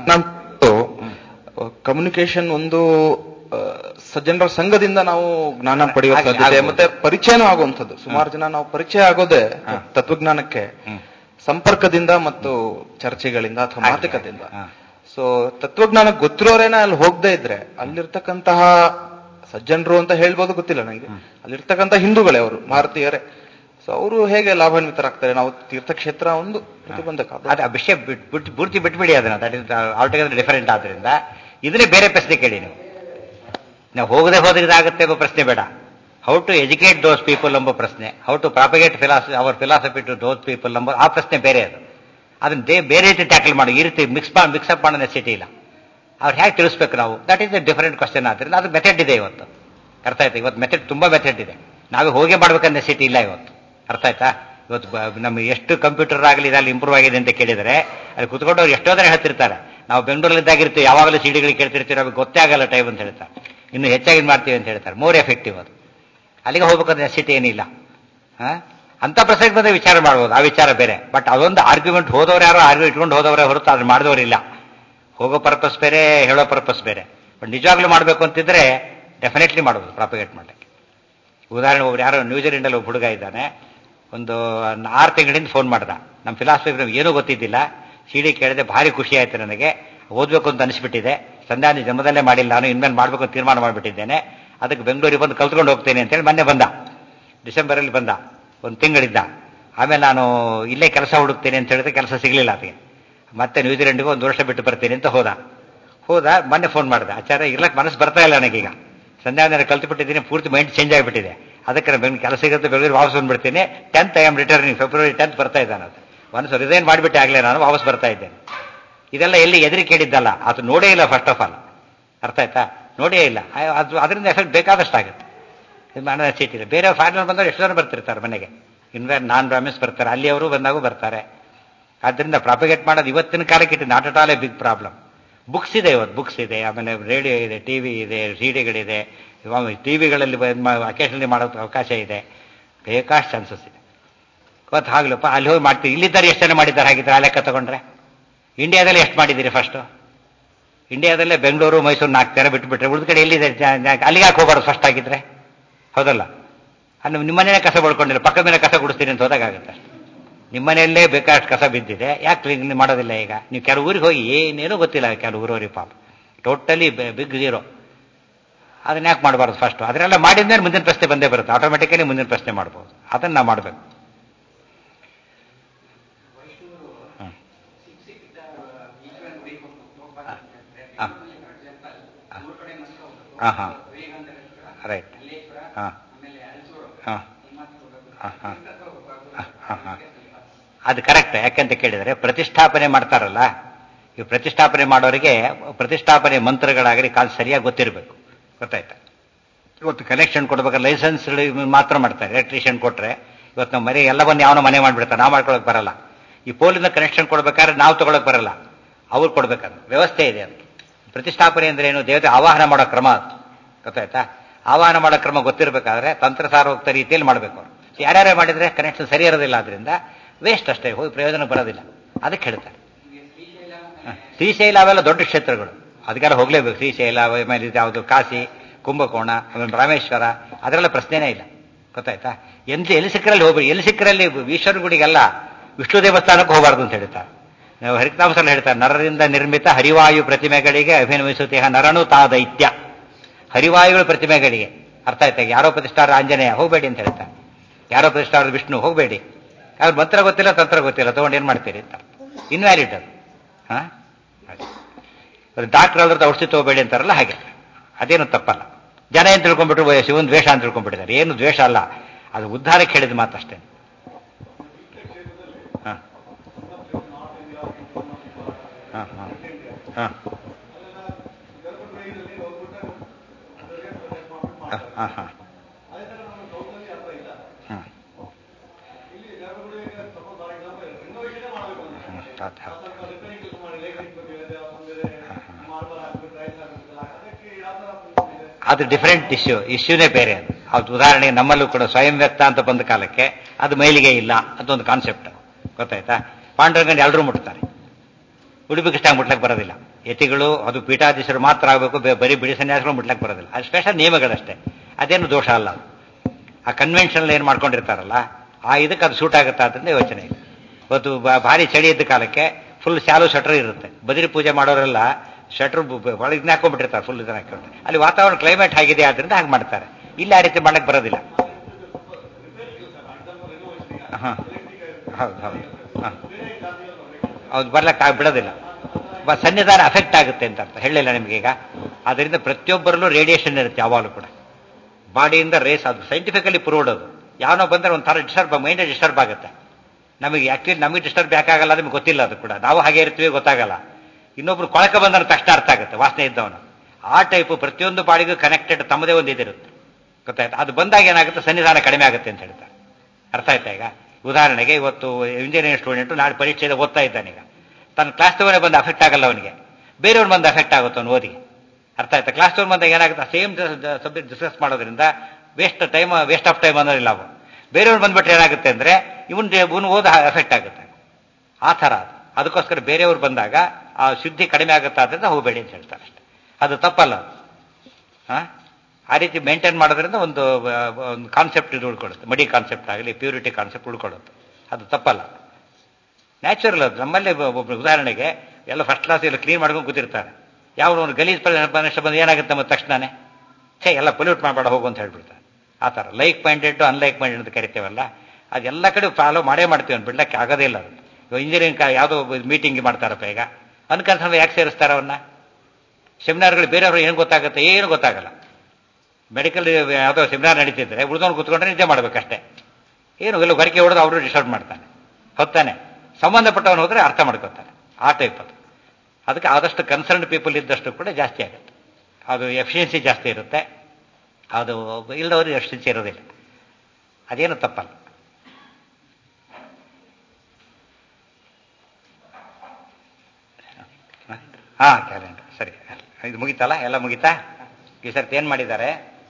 [SPEAKER 9] ಕಮ್ಯುನಿಕೇಶನ್ ಒಂದು ಆ, ಸಜ್ಜನರ ಸಂಘದಿಂದ ನಾವು ಜ್ಞಾನ ಪಡೆಯುವ
[SPEAKER 1] ಹಾಗೆ
[SPEAKER 9] ಸಾಧ್ಯತೆ
[SPEAKER 1] ಆಗ್ಬೋದು.
[SPEAKER 9] ಮತ್ತೆ ಪರಿಚಯನೂ ಆಗುವಂಥದ್ದು ಸುಮಾರು ಜನ ನಾವು ಪರಿಚಯ ಆಗೋದೇ ತತ್ವಜ್ಞಾನಕ್ಕೆ ಸಂಪರ್ಕದಿಂದ ಮತ್ತು ಚರ್ಚೆಗಳಿಂದ ಅಥವಾ
[SPEAKER 1] ಹಾಗೆ,
[SPEAKER 9] ಮಾತುಕತೆಯಿಂದ
[SPEAKER 1] ಹಾ.
[SPEAKER 9] ಸೊ ತತ್ವಜ್ಞಾನ ಗೊತ್ತಿರೋರೇನ ಅಲ್ಲಿ ಹೋಗದೆ ಇದ್ರೆ ಅಲ್ಲಿರ್ತಕ್ಕಂತಹ ಸಜ್ಜನರು ಅಂತ ಹೇಳ್ಬೋದು ಗೊತ್ತಿಲ್ಲ ನಂಗೆ ಅಲ್ಲಿರ್ತಕ್ಕಂಥ ಹಿಂದೂಗಳೇ ಅವರು ಭಾರತೀಯರೇ ಸೊ ಅವರು ಹೇಗೆ ಲಾಭಾನ್ವಿತರಾಗ್ತಾರೆ ನಾವು ತೀರ್ಥಕ್ಷೇತ್ರ ಒಂದು ಪ್ರತಿಬಂಧಕ
[SPEAKER 1] ಅದು ಆ ವಿಷಯ ಬಿಟ್- ಬಿಟ್- ಪೂರ್ತಿ ಬಿಟ್ಬಿಡಿ ಅದನ್ನ ದಟ್ ಇಸ್ ಆಲ್ಟುಗೆದರ್ ಡಿಫರೆಂಟ್ ಆದ್ರಿಂದ ಇದನ್ನೇ ಬೇರೆ ಪ್ರಶ್ನೆ ಕೇಳಿ ನೀವು ನಾವು ಹೋಗದೆ ಹೋದ್ರೆ ಇದಾಗುತ್ತೆ ಎಂಬ ಪ್ರಶ್ನೆ ಬೇಡ how to educate those people ಎಂಬ ಪ್ರಶ್ನೆ how to propagate philosophy our philosophy to those people ಎಂಬ ಆ ಪ್ರಶ್ನೆ ಬೇರೆ ಅದು ಅದನ್ನ ದೇ- ಬೇರೆ ರೀತಿ ಟ್ಯಾಕಲ್ ಮಾಡಿ ಈ ರೀತಿ ಮಿಕ್ಸ್ ಮಿಕ್ಸಪ್ ಮಾಡೋ ನೆಸಿಟಿ ಇಲ್ಲ ಅವ್ರು ಹೇಗೆ ತಿಳಿಸ್ಬೇಕು ನಾವು that is a different question ಆದ್ರಿಂದ ಅದು ಮೆಥಡ್ ಇದೆ ಇವತ್ತು ಅರ್ಥ ಆಯ್ತಾ ಇವತ್ತು ಮೆಥಡ್ ತುಂಬಾ ಮೆಥಡ್ ಇದೆ ನಾವೇ ಹೋಗೇ ಮಾಡ್ಬೇಕನ್ನ ನೆಸಿಟಿ ಇಲ್ಲ ಇವತ್ತು ಅರ್ಥ ಆಯ್ತಾ ಇವತ್ತು ಬ- ನಮ್ಗೆ ಎಷ್ಟು ಕಂಪ್ಯೂಟರ್ ಆಗಲಿ ಇದಲ್ಲಿ ಇಂಪ್ರೂವ್ ಆಗಿದೆ ಅಂತ ಕೇಳಿದರೆ ಅಲ್ಲಿ ಕುತ್ಕೊಂಡು ಅವ್ರು ಎಷ್ಟೋ ಜನ ಹೇಳ್ತಿರ್ತಾರೆ ನಾವು ಬೆಂಗಳೂರಲ್ಲಿದ್ದಾಗಿರ್ತೀವಿ ಯಾವಾಗಲೂ ಸಿಡಿಗಳಿಗೆ ಕೇಳ್ತಿರ್ತೀವಿ ನಮಗೆ ಗೊತ್ತೇ ಆಗಲ್ಲ ಟೈಮ್ ಅಂತ ಹೇಳ್ತಾರೆ ಇನ್ನು ಹೆಚ್ಚಾಗಿ ಮಾಡ್ತೀವಿ ಅಂತ ಹೇಳ್ತಾರೆ ಮೋರ್ ಎಫೆಕ್ಟಿವ್ ಅದು ಅಲ್ಲಿಗೆ ಹೋಗ್ಬೇಕಂತ ನೆಸಿಟಿ ಏನಿಲ್ಲ ಹಾ ಅಂತ ಪ್ರಸಂಗ ಬಂದ್ರೆ ವಿಚಾರ ಮಾಡ್ಬೋದು ಆ ವಿಚಾರ ಬೇರೆ ಬಟ್ ಅದೊಂದು ಆರ್ಗ್ಯುಮೆಂಟ್ ಹೋದವ್ರು ಯಾರೋ ಆರ್ಗ್ಯೂ ಇಟ್ಕೊಂಡು ಹೋದವರೇ ಹೊರತು ಅದನ್ನ ಮಾಡಿದವರಿಲ್ಲ ಹೋಗೋ ಪರ್ಪಸ್ ಬೇರೆ ಹೇಳೋ ಪರ್ಪಸ್ ಬೇರೆ ಬಟ್ ನಿಜವಾಗ್ಲೂ ಮಾಡಬೇಕು ಅಂತಿದ್ರೆ ಡೆಫಿನೆಟ್ಲಿ ಮಾಡ್ಬೋದು ಪ್ರಾಪಗೇಟ್ ಮಾಡಕ್ಕೆ ಉದಾಹರಣೆ ಒಬ್ರು ಯಾರೋ ನ್ಯೂಜಿಲೆಂಡಲ್ಲಿ ಒಬ್ಬ ಹುಡುಗ ಇದ್ದಾನೆ ಒಂದು ಆರು ತಿಂಗಳಿಂದ ಫೋನ್ ಮಾಡ್ದ ನಮ್ಮ ಫಿಲಾಸಫಿ ಏನೂ ಗೊತ್ತಿದ್ದಿಲ್ಲ ಸಿಡಿ ಕೇಳಿದೆ ಭಾರಿ ಖುಷಿ ಆಯ್ತು ನನಗೆ ಓದಬೇಕು ಅಂತ ಅನಿಸ್ಬಿಟ್ಟಿದೆ ಸಂಧಾನ ಜನ್ಮದಲ್ಲೇ ಮಾಡಿಲ್ಲ ನಾನು ಇನ್ಮೇಲೆ ಮಾಡಬೇಕು ಅಂತ ತೀರ್ಮಾನ ಮಾಡಿಬಿಟ್ಟಿದ್ದೇನೆ ಅದಕ್ಕೆ ಬೆಂಗಳೂರಿಗೆ ಬಂದು ಕಲ್ತ್ಕೊಂಡು ಹೋಗ್ತೇನೆ ಅಂತೇಳಿ ಮೊನ್ನೆ ಬಂದ ಡಿಸೆಂಬರಲ್ಲಿ ಬಂದ ಒಂದು ತಿಂಗಳಿದ್ದ ಆಮೇಲೆ ನಾನು ಇಲ್ಲೇ ಕೆಲಸ ಹುಡುಕ್ತೇನೆ ಅಂತ ಹೇಳಿದ್ರೆ ಕೆಲಸ ಸಿಗಲಿಲ್ಲ ಅದಕ್ಕೆ ಮತ್ತೆ ನ್ಯೂಜಿಲೆಂಡ್ಗೆ ಒಂದು ವರ್ಷ ಬಿಟ್ಟು ಬರ್ತೀನಿ ಅಂತ ಹೋದ ಹೋದ ಮೊನ್ನೆ ಫೋನ್ ಮಾಡಿದೆ ಆಚಾರ್ಯ ಇರ್ಲಕ್ಕೆ ಮನಸ್ಸು ಬರ್ತಾ ಇಲ್ಲ ನನಗೀಗ ಸಂಧ್ಯಾವಂದನ ಕಲ್ತುಬಿಟ್ಟಿದ್ದೀನಿ ಪೂರ್ತಿ ಮೈಂಡ್ ಚೇಂಜ್ ಆಗಿಬಿಟ್ಟಿದೆ ಅದಕ್ಕೆ ನಾನು ಬೆಂಗ್ ಕೆಲಸ ಸಿಗುತ್ತೆ ಬೆಂಗಳೂರು ವಾಪಸ್ ಬಂದ್ಬಿಡ್ತೀನಿ tenth I am returning February tenth ಬರ್ತಾ ಇದ್ದಾನೆ ಅದು ಮನಸ್ಸು ರಿಸೈನ್ ಮಾಡಿಬಿಟ್ಟೆ ಆಗಲೇ ನಾನು ವಾಪಸ್ ಬರ್ತಾ ಇದ್ದೇನೆ ಇದೆಲ್ಲ ಎಲ್ಲಿ ಎದುರಿ ಕೇಳಿದ್ದಲ್ಲ ಅದು ನೋಡೇ ಇಲ್ಲ ಫಸ್ಟ್ ಆಫ್ ಆಲ್ ಅರ್ಥ ಆಯ್ತಾ ನೋಡೇ ಇಲ್ಲ ಆ- ಅದು ಅದರಿಂದ ಎಫೆಕ್ಟ್ ಬೇಕಾದಷ್ಟು ಆಗುತ್ತೆ ಇದು ಮಾಡೋ ಸೀಟ್ ಇದೆ ಬೇರೆ ಫಾರಿನರ್ ಬಂದವರು ಎಷ್ಟು ಜನ ಬರ್ತಿರ್ತಾರೆ ಮನೆಗೆ ಇನ್ವೇರ್ ನಾನ್ ಬ್ರಾಹ್ಮಿನ್ಸ್ ಬರ್ತಾರೆ ಅಲ್ಲಿ ಅವರು ಬಂದಾಗೂ ಬರ್ತಾರೆ ಆದ್ರಿಂದ ಪ್ರಾಪಗೇಟ್ ಮಾಡೋದು ಇವತ್ತಿನ ಕಾಲಕ್ಕೆ ಇಟ್ಟು not at all a big problem books ಇದೆ ಇವತ್ತು ಬುಕ್ಸ್ ಇದೆ ಆಮೇಲೆ ರೇಡಿಯೋ ಇದೆ ಟಿವಿ ಇದೆ ಸಿಡಿಗಳಿದೆ ಟಿವಿಗಳಲ್ಲಿ ಅಕೇಶನಲ್ಲಿ ಮಾಡೋಕ್ಕೆ ಅವಕಾಶ ಇದೆ ಬೇಕಾಷ್ಟು ಚಾನ್ಸಸ್ ಇದೆ ಇವತ್ತು ಆಗ್ಲಪ್ಪ ಅಲ್ಲಿ ಹೋಗಿ ಮಾಡ್ತೀವಿ ಇಲ್ಲಿದ್ದಾರೆ ಎಷ್ಟು ಜನ ಮಾಡಿದ್ದಾರೆ ಹಾಗಿದ್ರೆ ಆ ಲೆಕ್ಕ ತಗೊಂಡ್ರೆ ಇಂಡಿಯಾದಲ್ಲಿ ಎಷ್ಟು ಮಾಡಿದ್ದೀರಿ ಫಸ್ಟು ಇಂಡಿಯಾದಲ್ಲೇ ಬೆಂಗಳೂರು ಮೈಸೂರು ನಾಲ್ಕು ಜನ ಬಿಟ್ಬಿಟ್ರೆ ಉಳಿದ ಕಡೆ ಎಲ್ಲಿದೆ ಜ- ಜ- ಅಲ್ಲಿಗೆ ಯಾಕೆ ಹೋಗ್ಬಾರ್ದು ಫಸ್ಟ್ ಆಗಿದ್ರೆ ಹೌದಲ್ಲ ಅಲ್ಲಿ ನಿಮ್ಮನೇನೆ ಕಸ ಬಳ್ಕೊಂಡಿಲ್ಲ ಪಕ್ಕದ ಮೇಲೆ ಕಸ ಗುಡಿಸ್ತೀನಿ ಅಂತ ಹೋದಾಗುತ್ತೆ ನಿಮ್ಮನೆಯಲ್ಲೇ ಬೇಕಾಷ್ಟು ಕಸ ಬಿದ್ದಿದೆ ಯಾಕೆ ಕ್ಲೀನ್ ಮಾಡೋದಿಲ್ಲ ಈಗ ನೀವು ಕೆಲವು ಊರಿಗೆ ಹೋಗಿ ಏನೇನೂ ಗೊತ್ತಿಲ್ಲ ಕೆಲವು ಊರವರಿಗೆ ಪಾಪ ಟೋಟಲಿ ಬಿಗ್ ಜೀರೋ ಅದನ್ನ ಯಾಕೆ ಮಾಡಬಾರ್ದು ಫಸ್ಟ್ ಅದನ್ನೆಲ್ಲ ಮಾಡಿದ್ಮೇಲೆ ಮುಂದಿನ ಪ್ರಶ್ನೆ ಬಂದೇ ಬರುತ್ತೆ ಆಟೋಮೆಟಿಕಲಿ ಮುಂದಿನ ಪ್ರಶ್ನೆ ಮಾಡ್ಬೋದು ಅದನ್ನ ನಾವು ಮಾಡಬೇಕು ಹಾಂ ಹಾಂ ರೈಟ್ ಹಾಂ ಹಾಂ ಹಾಂ ಹಾಂ ಹಾಂ ಹಾಂ ಅದು ಕರೆಕ್ಟ್ ಯಾಕಂತ ಕೇಳಿದರೆ ಪ್ರತಿಷ್ಠಾಪನೆ ಮಾಡ್ತಾರಲ್ಲ ಈ ಪ್ರತಿಷ್ಠಾಪನೆ ಮಾಡೋರಿಗೆ ಪ್ರತಿಷ್ಠಾಪನೆ ಮಂತ್ರಗಳಾಗಲಿ ಕಾಲ್ ಸರಿಯಾಗಿ ಗೊತ್ತಿರಬೇಕು ಗೊತ್ತಾಯ್ತಾ ಇವತ್ತು ಕನೆಕ್ಷನ್ ಕೊಡ್ಬೇಕಾದ್ರೆ ಲೈಸೆನ್ಸ್ ಮಾತ್ರ ಮಾಡ್ತಾರೆ ಎಲೆಕ್ಟ್ರಿಷಿಯನ್ ಕೊಟ್ರೆ ಇವತ್ತು ನಾವು ಮನೆ ಎಲ್ಲವನ್ನ ಯಾವನ ಮನೆ ಮಾಡ್ಬಿಡ್ತಾರೆ ನಾವು ಮಾಡ್ಕೊಳಕ್ ಬರಲ್ಲ ಈ ಪೋಲಿನ ಕನೆಕ್ಷನ್ ಕೊಡ್ಬೇಕಾದ್ರೆ ನಾವು ತಗೊಳಕ್ ಬರಲ್ಲ ಅವ್ರು ಕೊಡ್ಬೇಕಾದ್ರೆ ವ್ಯವಸ್ಥೆ ಇದೆ ಅದು ಪ್ರತಿಷ್ಠಾಪನೆ ಅಂದ್ರೆ ಏನು ದೇವತೆ ಆವಾಹನ ಮಾಡೋ ಕ್ರಮ ಅದು ಗೊತ್ತಾಯ್ತಾ ಆವಾಹನ ಮಾಡೋ ಕ್ರಮ ಗೊತ್ತಿರಬೇಕಾದ್ರೆ ತಂತ್ರಸಾರೋಕ್ತ ರೀತಿಯಲ್ಲಿ ಮಾಡಬೇಕು ಅವರು ಯಾರ್ಯಾರೇ ಮಾಡಿದ್ರೆ ಕನೆಕ್ಷನ್ ಸರಿ ಇರೋದಿಲ್ಲ ಅದರಿಂದ ವೇಸ್ಟ್ ಅಷ್ಟೇ ಹೋಗಿ ಪ್ರಯೋಜನ ಬರೋದಿಲ್ಲ ಅದಕ್ಕೆ ಹೇಳ್ತಾರೆ ಹ. ಶ್ರೀಶೈಲ ಅವೆಲ್ಲ ದೊಡ್ಡ ಕ್ಷೇತ್ರಗಳು ಅದಕ್ಕೆಲ್ಲ ಹೋಗ್ಲೇಬೇಕು ಶ್ರೀಶೈಲ ಆಮೇಲೆ ಇದು ಯಾವುದು ಕಾಶಿ ಕುಂಭಕೋಣ ಆಮೇಲೆ ರಾಮೇಶ್ವರ ಅದರೆಲ್ಲ ಪ್ರಶ್ನೆನೇ ಇಲ್ಲ ಗೊತ್ತಾಯ್ತಾ ಎಂತ ಎಲ್ಲಿ ಸಿಕ್ಕರಲ್ಲಿ ಹೋಗ್ಬೇಕು ಎಲ್ಲಿ ಸಿಕ್ಕರಲ್ಲಿ ಈಶ್ವರ ಗುಡಿಗೆಲ್ಲ ವಿಷ್ಣು ದೇವಸ್ಥಾನಕ್ಕೆ ಹೋಗಬಾರ್ದು ಅಂತ ಹೇಳ್ತಾರೆ ನಾವು ಹರಿಕತಾಮಸಲ್ಲಿ ಹೇಳ್ತಾರೆ ನರರಿಂದ ನಿರ್ಮಿತ ಹರಿವಾಯು ಪ್ರತಿಮೆಗಳಿಗೆ ಅಭಿನಯಿಸುತ್ತೀಹ ನರನು ತಾ ದೈತ್ಯ ಹರಿವಾಯುಗಳ ಪ್ರತಿಮೆಗಳಿಗೆ ಅರ್ಥ ಆಯ್ತಾ ಯಾರೋ ಪ್ರತಿಷ್ಠಾರ ಆಂಜನೇಯ ಹೋಗಬೇಡಿ ಅಂತ ಹೇಳ್ತಾರೆ ಯಾರೋ ಪ್ರತಿಷ್ಠಾರ ವಿಷ್ಣು ಹೋಗಬೇಡಿ ಅವ್ರ ಮಂತ್ರ ಗೊತ್ತಿಲ್ಲ ತಂತ್ರ ಗೊತ್ತಿಲ್ಲ ತಗೊಂಡು ಏನ್ ಮಾಡ್ತೀರಿ ಅಂತ ಇನ್ವ್ಯಾಲಿಡ್ ಅದು ಹಾ ಡಾಕ್ಟರ್ ಅಲ್ರದ ಔಷಧಿ ತಗೋಬೇಡಿ ಅಂತಾರಲ್ಲ ಹಾಗೆ ಅದೇನು ತಪ್ಪಲ್ಲ ಜನ ಏನ್ ತಿಳ್ಕೊಂಡ್ಬಿಟ್ರು ಓ, ಶಿವನ್ ದ್ವೇಷ ಅಂತ ತಿಳ್ಕೊಂಡ್ಬಿಟ್ಟಿದ್ದಾರೆ ಏನು ದ್ವೇಷ ಅಲ್ಲ ಅದು ಉದ್ಧಾರಕ್ಕೆ ಹೇಳಿದ ಮಾತಷ್ಟೇ ಹಾ ಹಾ ಹಾ ಹಾ ಹಾ ಹಾ ಹ್ಮ್ ಹೌದು, ಹೌದು. ಅದು ಡಿಫರೆಂಟ್ ಇಶ್ಯೂ ಇಶ್ಯೂನೇ ಬೇರೆ ಅದು ಅದು ಉದಾಹರಣೆಗೆ ನಮ್ಮಲ್ಲೂ ಕೂಡ ಸ್ವಯಂ ವ್ಯಕ್ತ ಅಂತ ಬಂದ ಕಾಲಕ್ಕೆ ಅದು ಮೈಲಿಗೆ ಇಲ್ಲ ಅಂತ ಒಂದು ಕಾನ್ಸೆಪ್ಟ್ ಗೊತ್ತಾಯ್ತಾ ಪಾಂಡುರಂಗನ ಎಲ್ಲರೂ ಮುಟ್ತಾರೆ ಉಡುಪಿ ಕೃಷ್ಣ ಮುಟ್ಲಕ್ಕೆ ಬರೋದಿಲ್ಲ ಯತಿಗಳು ಅದು ಪೀಠಾಧೀಶರು ಮಾತ್ರ ಆಗಬೇಕು ಬರೀ ಬಿಡಿ ಸನ್ಯಾಸಗಳು ಮುಟ್ಲಕ್ಕೆ ಬರೋದಿಲ್ಲ ಅದು ಸ್ಪೆಷಲ್ ನಿಯಮಗಳಷ್ಟೇ ಅದೇನು ದೋಷ ಅಲ್ಲ ಅದು ಆ ಕನ್ವೆನ್ಷನ್ ಏನು ಮಾಡ್ಕೊಂಡಿರ್ತಾರಲ್ಲ ಆ ಇದಕ್ಕೆ ಅದು ಸೂಟ್ ಆಗುತ್ತಾ ಅಂತ ಯೋಚನೆ ಇಲ್ಲ ಇವತ್ತು ಬ- ಭಾರಿ ಚಳಿ ಇದ್ದ ಕಾಲಕ್ಕೆ ಫುಲ್ ಶಾಲು ಶಟ್ರ್ ಇರುತ್ತೆ ಬದಿರಿ ಪೂಜೆ ಮಾಡೋರೆಲ್ಲ ಶಟ್ರ್ ಒಳಗೆ ಇದನ್ನ ಹಾಕೊಂಡ್ಬಿಟ್ಟಿರ್ತಾರೆ ಫುಲ್ ಇದನ್ನ ಹಾಕೊಂಡು ಅಲ್ಲಿ ವಾತಾವರಣ ಕ್ಲೈಮೇಟ್ ಆಗಿದೆ ಆದ್ರಿಂದ ಹಾಗೆ ಮಾಡ್ತಾರೆ ಇಲ್ಲಿ ಆ ರೀತಿ ಮಾಡಕ್ಕೆ ಬರೋದಿಲ್ಲ ಹಾಂ ಹೌದು ಹೌದು ಹಾಂ ಹೌದು ಬರ್ಲಕ್ಕೆ ಆಗ್ ಬಿಡೋದಿಲ್ಲ ಬ- ಸನ್ನಿಧಾನ ಅಫೆಕ್ಟ್ ಆಗುತ್ತೆ ಅಂತ ಅರ್ಥ ಹೇಳಿಲ್ಲ ನಿಮ್ಗೆ ಈಗ ಅದರಿಂದ ಪ್ರತಿಯೊಬ್ಬರಲ್ಲೂ ರೇಡಿಯೇಷನ್ ಇರುತ್ತೆ ಯಾವಾಗಲೂ ಕೂಡ ಬಾಡಿಯಿಂದ ರೇಸ್ ಅದು ಸೈಂಟಿಫಿಕಲಿ ಪ್ರೂವ್ಡ್ ಅದು ಯಾವನೋ ಬಂದ್ರೆ ಒಂಥರ ಡಿಸ್ಟರ್ಬ್ ಮೈಂಡ್ ಡಿಸ್ಟರ್ಬ್ ಆಗುತ್ತೆ ನಮಗೆ ಆಕ್ಚುಲಿ ನಮಗೆ ಡಿಸ್ಟರ್ಬ್ ಯಾಕಾಗಲ್ಲ ನಮಗೆ ಗೊತ್ತಿಲ್ಲ ಅದು ಕೂಡ ನಾವು ಹಾಗೆ ಇರ್ತೀವಿ ಗೊತ್ತಾಗಲ್ಲ ಇನ್ನೊಬ್ರು ಕೊಳಕ ಬಂದ್ರೆ ತಕ್ಷಣ ಅರ್ಥ ಆಗುತ್ತೆ ವಾಸನೆ ಇದ್ದವನು ಆ ಟೈಪ್ ಪ್ರತಿಯೊಂದು ಬಾಡಿಗೂ ಕನೆಕ್ಟೆಡ್ ತಮ್ಮದೇ ಒಂದು ಇದಿರುತ್ತೆ ಗೊತ್ತಾಯ್ತಾ ಅದು ಬಂದಾಗ ಏನಾಗುತ್ತೆ ಸನ್ನಿಧಾನ ಕಡಿಮೆ ಆಗುತ್ತೆ ಅಂತ ಹೇಳ್ತಾರೆ ಅರ್ಥ ಆಯ್ತಾ ಈಗ ಉದಾಹರಣೆಗೆ ಇವತ್ತು ಇಂಜಿನಿಯರಿಂಗ್ ಸ್ಟೂಡೆಂಟ್ ನಾಳೆ ಪರೀಕ್ಷೆಗೆ ಓದ್ತಾ ಇದ್ದಾನೆ ಈಗ ತನ್ನ ಕ್ಲಾಸ್ ತವರೇ ಬಂದು ಅಫೆಕ್ಟ್ ಆಗಲ್ಲ ಅವನಿಗೆ ಬೇರೆಯವ್ರು ಬಂದು ಅಫೆಕ್ಟ್ ಆಗುತ್ತೆ ಅವ್ನು ಓದಿ ಅರ್ಥ ಆಯ್ತಾ ಕ್ಲಾಸ್ ತಗೊಂಡು ಬಂದಾಗ ಏನಾಗುತ್ತೆ ಸೇಮ್ ಸಬ್ಜೆಕ್ಟ್ ಡಿಸ್ಕಸ್ ಮಾಡೋದ್ರಿಂದ waste time waste of time ಅನ್ನೋದಿಲ್ಲ ಅವು ಬೇರೆಯವ್ರು ಬಂದ್ಬಿಟ್ರೆ ಏನಾಗುತ್ತೆ ಅಂದ್ರೆ ಇವನ್ ಇವನು ಓದ ಎಫೆಕ್ಟ್ ಆಗುತ್ತೆ ಆ ಥರ ಅದು ಅದಕ್ಕೋಸ್ಕರ ಬೇರೆಯವ್ರು ಬಂದಾಗ ಆ ಶುದ್ಧಿ ಕಡಿಮೆ ಆಗುತ್ತೆ ಆದ್ರಿಂದ ಹೋಗಬೇಡಿ ಅಂತ ಹೇಳ್ತಾರೆ ಅಷ್ಟೇ ಅದು ತಪ್ಪಲ್ಲ ಅದು. ಆ? ಆ ರೀತಿ ಮೇಂಟೈನ್ ಮಾಡೋದ್ರಿಂದ ಒಂದು ಆ, ಒಂದು ಕಾನ್ಸೆಪ್ಟ್ ಇದು ಉಳ್ಕೊಳ್ಳುತ್ತೆ ಮಡಿ ಕಾನ್ಸೆಪ್ಟ್ ಆಗಲಿ ಪ್ಯೂರಿಟಿ ಕಾನ್ಸೆಪ್ಟ್ ಉಳ್ಕೊಳ್ಳುತ್ತೆ ಅದು ತಪ್ಪಲ್ಲ ನ್ಯಾಚುರಲ್ ಅದು ನಮ್ಮಲ್ಲಿ ಒಬ್ಬ- ಒಬ್ಬ ಉದಾಹರಣೆಗೆ ಎಲ್ಲ ಫಸ್ಟ್ ಕ್ಲಾಸ್ ಎಲ್ಲ ಕ್ಲೀನ್ ಮಾಡ್ಕೊಂಡು ಕೂತಿರ್ತಾರೆ ಯಾವ ಒಂದು ಗಲೀಜ್ ಪ್ರದೇಶ ಬಂದು ಏನಾಗುತ್ತೆ ಮತ್ತೆ ತಕ್ಷಣನೇ ಛೇ ಎಲ್ಲ ಪೊಲ್ಯೂಟ್ ಮಾಡಬೇಡ ಹೋಗು ಅಂತ ಹೇಳ್ಬಿಡ್ತಾರೆ ಆ ಥರ ಲೈಕ್ ಮೈಂಡೆಡ್ ಅನ್ಲೈಕ್ ಮೈಂಡೆಡ್ ಅಂತ ಕರಿತೇವಲ್ಲ ಅದೆಲ್ಲ ಕಡೆ ಫಾಲೋ ಮಾಡೇ ಮಾಡ್ತೀವಿ ಅವ್ನು ಬಿಡ್ಲಕ್ಕೆ ಆಗೋದೇ ಇಲ್ಲ ಅದು ಇವಾಗ ಇಂಜಿನಿಯರಿಂಗ್ ಯಾವುದೋ ಮೀಟಿಂಗ್ ಮಾಡ್ತಾರಪ್ಪ ಈಗ ಅನ್ಕನ್ಸಲ್ ಯಾಕೆ ಸೇರಿಸ್ತಾರೆ ಅವನ್ನ ಸೆಮಿನಾರ್ಗಳು ಬೇರೆಯವರು ಏನು ಗೊತ್ತಾಗುತ್ತೆ ಏನು ಗೊತ್ತಾಗಲ್ಲ ಮೆಡಿಕಲ್ ಯಾವುದೋ ಸೆಮಿನಾರ್ ನಡೀತಿದ್ರೆ ಉಳಿದವನು ಕೂತ್ಕೊಂಡ್ರೆ ನಿಜ ಮಾಡ್ಬೇಕಷ್ಟೇ ಏನು ಎಲ್ಲ ಹೊರಗೆ ಹೊಡೆದು ಅವರು ಡಿಸ್ಟರ್ಬ್ ಮಾಡ್ತಾನೆ ಹೊತ್ತಾನೆ ಸಂಬಂಧಪಟ್ಟವನು ಹೋದ್ರೆ ಅರ್ಥ ಮಾಡ್ಕೊತಾನೆ ಆ ಟೈಪ್ ಅದು ಅದಕ್ಕೆ ಆದಷ್ಟು ಕನ್ಸರ್ನ್ ಪೀಪಲ್ ಇದ್ದಷ್ಟು ಕೂಡ ಜಾಸ್ತಿ ಆಗುತ್ತೆ ಅದು ಎಫಿಷಿಯನ್ಸಿ ಜಾಸ್ತಿ ಇರುತ್ತೆ ಅದು ಇಲ್ಲದವ್ರಿಗೆ ಎಫಿಷಿಯನ್ಸಿ ಇರೋದಿಲ್ಲ ಅದೇನು ತಪ್ಪಲ್ಲ ಹಾ ಕ್ಯಾಲೆಂಡರ್ ಸರಿ ಇದು ಮುಗಿತಲ್ಲ ಎಲ್ಲ ಮುಗಿತಾ ಈ ಸರ್ತಿ ಏನ್ ಮಾಡಿದ್ದಾರೆ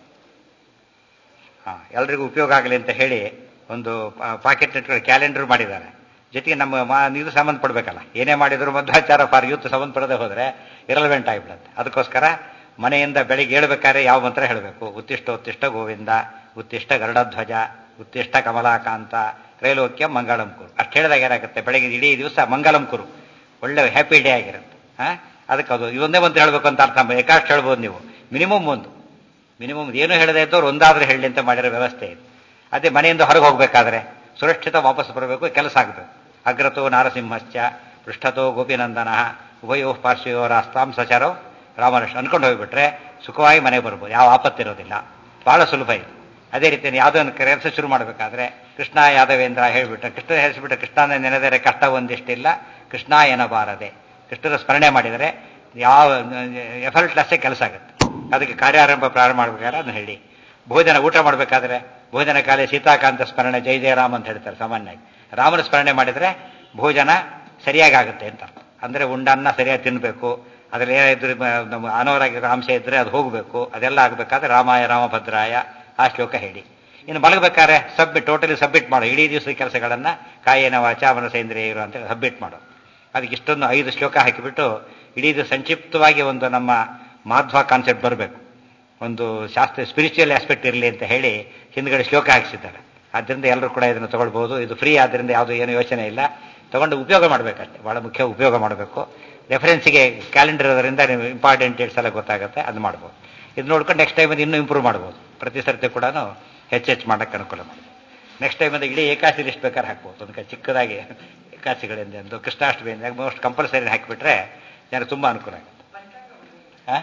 [SPEAKER 1] ಹಾ ಎಲ್ರಿಗೂ ಉಪಯೋಗ ಆಗಲಿ ಅಂತ ಹೇಳಿ ಒಂದು ಪಾಕೆಟ್ ನೆಟ್ಗಳು ಕ್ಯಾಲೆಂಡರ್ ಮಾಡಿದ್ದಾರೆ ಜೊತೆಗೆ ನಮ್ಮ ಮಾ- ಇದು ಸಂಬಂಧಪಡ್ಬೇಕಲ್ಲ ಏನೇ ಮಾಡಿದ್ರು ಮಧ್ವಾಚಾರ ಫಾರ್ ಯೂತ್ ಸಂಬಂಧಪಡದೆ ಹೋದ್ರೆ ಇರಲ್ವೆಂಟ್ ಆಗಿಬಿಡುತ್ತೆ ಅದಕ್ಕೋಸ್ಕರ ಮನೆಯಿಂದ ಬೆಳಿಗ್ಗೆ ಹೇಳ್ಬೇಕಾದ್ರೆ ಯಾವ ಮಂತ್ರ ಹೇಳಬೇಕು ಉತ್ತಿಷ್ಟ ಉತ್ತಿಷ್ಟ ಗೋವಿಂದ ಉತ್ತಿಷ್ಟ ಗರುಡಧ್ವಜ ಉತ್ತಿಷ್ಟ ಕಮಲಾಕಾಂತ ತ್ರೈಲೋಕ್ಯ ಮಂಗಳಂ ಕುರು ಅಷ್ಟು ಹೇಳಿದಾಗ ಏನಾಗುತ್ತೆ ಬೆಳಗ್ಗೆ ಇಡೀ ದಿವಸ ಮಂಗಲಂ ಕುರು ಒಳ್ಳೆ ಹ್ಯಾಪಿ ಡೇ ಆಗಿರುತ್ತೆ ಹಾ ಅದಕ್ಕೆ ಅದು ಇದೊಂದೇ ಮಂತ್ರ ಹೇಳ್ಬೇಕು ಅಂತ ಅರ್ಥ ಏಕಾಷ್ಟು ಹೇಳ್ಬೋದು ನೀವು ಮಿನಿಮಮ್ ಒಂದು ಮಿನಿಮಮ್ ಏನು ಹೇಳದೇ ಇದ್ದವ್ರು ಒಂದಾದ್ರೂ ಹೇಳಿ ಅಂತ ಮಾಡಿರೋ ವ್ಯವಸ್ಥೆ ಇದೆ ಅದೇ ಮನೆಯಿಂದ ಹೊರಗೆ ಹೋಗ್ಬೇಕಾದ್ರೆ ಸುರಕ್ಷಿತ ವಾಪಸ್ ಬರಬೇಕು ಕೆಲಸ ಆಗಬೇಕು ಅಗ್ರತೋ ನಾರಸಿಂಹಶ್ಚ ಪೃಷ್ಠತೋ ಗೋಪಿನಂದನ ಉಭಯೋ ಪಾರ್ಶ್ವಯೋ ರಾಸ್ತಾಂ ಸಚಾರೋ ರಾಮಕೃಷ್ಣ ಅನ್ಕೊಂಡು ಹೋಗ್ಬಿಟ್ರೆ ಸುಖವಾಗಿ ಮನೆಗೆ ಬರ್ಬೋದು ಯಾವ ಆಪತ್ತಿರೋದಿಲ್ಲ ಬಹಳ ಸುಲಭ ಇದೆ ಅದೇ ರೀತಿ ಯಾವುದನ್ನು ಕೆಲಸ ಶುರು ಮಾಡಬೇಕಾದ್ರೆ ಕೃಷ್ಣ ಯಾದವೇಂದ್ರ ಹೇಳ್ಬಿಟ್ರೆ ಕೃಷ್ಣ ಹೇಳಿಸ್ಬಿಟ್ರೆ ಕೃಷ್ಣನ ನೆನೆದರೆ ಕಷ್ಟ ಒಂದಿಷ್ಟಿಲ್ಲ ಕೃಷ್ಣ ಎನ್ನಬಾರದೆ ಕೃಷ್ಣನ ಸ್ಮರಣೆ ಮಾಡಿದರೆ ಯಾವ ಎಫರ್ಟ್ಲೆಸ್ಸೇ ಕೆಲಸ ಆಗುತ್ತೆ ಅದಕ್ಕೆ ಕಾರ್ಯಾರಂಭ ಪ್ರಾರಂಭ ಮಾಡ್ಬೇಕಾದ್ರೆ ಅದನ್ನ ಹೇಳಿ ಭೋಜನ ಊಟ ಮಾಡಬೇಕಾದ್ರೆ ಭೋಜನ ಕಾಲೇ ಸೀತಾಕಾಂತ ಸ್ಮರಣೆ ಜೈ ಜಯ ರಾಮ್ ಅಂತ ಹೇಳ್ತಾರೆ ಸಾಮಾನ್ಯವಾಗಿ ರಾಮನ ಸ್ಮರಣೆ ಮಾಡಿದರೆ ಭೋಜನ ಸರಿಯಾಗಿ ಆಗುತ್ತೆ ಅಂತ ಅಂದ್ರೆ ಉಂಡನ್ನ ಸರಿಯಾಗಿ ತಿನ್ನಬೇಕು ಅದ್ರಲ್ಲಿ ಏನಾದ್ರು ನಮ್ಮ ಅನಾರೋಗ್ಯದ ಅಂಶ ಇದ್ರೆ ಅದು ಹೋಗಬೇಕು ಅದೆಲ್ಲ ಆಗಬೇಕಾದ್ರೆ ರಾಮಾಯ ರಾಮಭದ್ರಾಯ ಆ ಶ್ಲೋಕ ಹೇಳಿ ಇನ್ನು ಮಲಗಬೇಕಾದ್ರೆ ಸಬ್ಮಿಟ್ ಟೋಟಲಿ ಸಬ್ಮಿಟ್ ಮಾಡೋ ಇಡೀ ದಿವಸದ ಕೆಲಸಗಳನ್ನ ಕಾಯೇನ ವಾಚ ಮನಸೇಂದ್ರಿಯ ಇರು ಅಂತ ಸಬ್ಮಿಟ್ ಮಾಡೋ ಅದಕ್ಕೆ ಇಷ್ಟೊಂದು ಐದು ಶ್ಲೋಕ ಹಾಕಿಬಿಟ್ಟು ಇಡೀ ದಿವಸ ಸಂಕ್ಷಿಪ್ತವಾಗಿ ಒಂದು ನಮ್ಮ ಮಾಧ್ವ ಕಾನ್ಸೆಪ್ಟ್ ಬರಬೇಕು ಒಂದು ಶಾಸ್ತ್ರ ಸ್ಪಿರಿಚುವಲ್ ಆಸ್ಪೆಕ್ಟ್ ಇರಲಿ ಅಂತ ಹೇಳಿ ಹಿಂದ್ಗಡೆ ಶ್ಲೋಕ ಹಾಕಿಸಿದ್ದಾರೆ ಆದ್ದರಿಂದ ಎಲ್ಲರೂ ಕೂಡ ಇದನ್ನು ತಗೊಳ್ಬಹುದು ಇದು ಫ್ರೀ ಆದ್ರಿಂದ ಯಾವುದೂ ಏನು ಯೋಚನೆ ಇಲ್ಲ ತಗೊಂಡು ಉಪಯೋಗ ಮಾಡಬೇಕಷ್ಟೆ ಬಹಳ ಮುಖ್ಯ ಉಪಯೋಗ ಮಾಡಬೇಕು ರೆಫರೆನ್ಸ್ಗೆ ಕ್ಯಾಲೆಂಡರ್ ಇರೋದ್ರಿಂದ ನೀವು ಇಂಪಾರ್ಟೆಂಟ್ ಡೇಟ್ಸ್ ಎಲ್ಲ ಗೊತ್ತಾಗುತ್ತೆ ಅದು ಮಾಡ್ಬೋದು ಇದು ನೋಡ್ಕೊಂಡು ನೆಕ್ಸ್ಟ್ ಟೈಮ್ ಇನ್ನೂ ಇಂಪ್ರೂವ್ ಮಾಡ್ಬೋದು ಪ್ರತಿ ಸರ್ತಿ ಕೂಡ ಹೆಚ್ಚೆಚ್ಚು ಮಾಡೋಕ್ಕೆ ಅನುಕೂಲ ಮಾಡ್ಬೋದು ನೆಕ್ಸ್ಟ್ ಟೈಮ್ ಅದು ಇಡೀ ಏಕಾಸಿ ಲಿಸ್ಟ್ ಬೇಕಾದ್ರೆ ಹಾಕ್ಬೋದು ಅದಕ್ಕೆ ಚಿಕ್ಕದಾಗಿ ಏಕಾಸಿಗಳಿಂದ ಒಂದು ಕೃಷ್ಣಾಷ್ಟಮಿಯಿಂದ ಮೋಸ್ಟ್ ಕಂಪಲ್ಸರಿ ಹಾಕಿಬಿಟ್ರೆ ಜನ ತುಂಬ ಅನುಕೂಲ ಆಗುತ್ತೆ ಆ?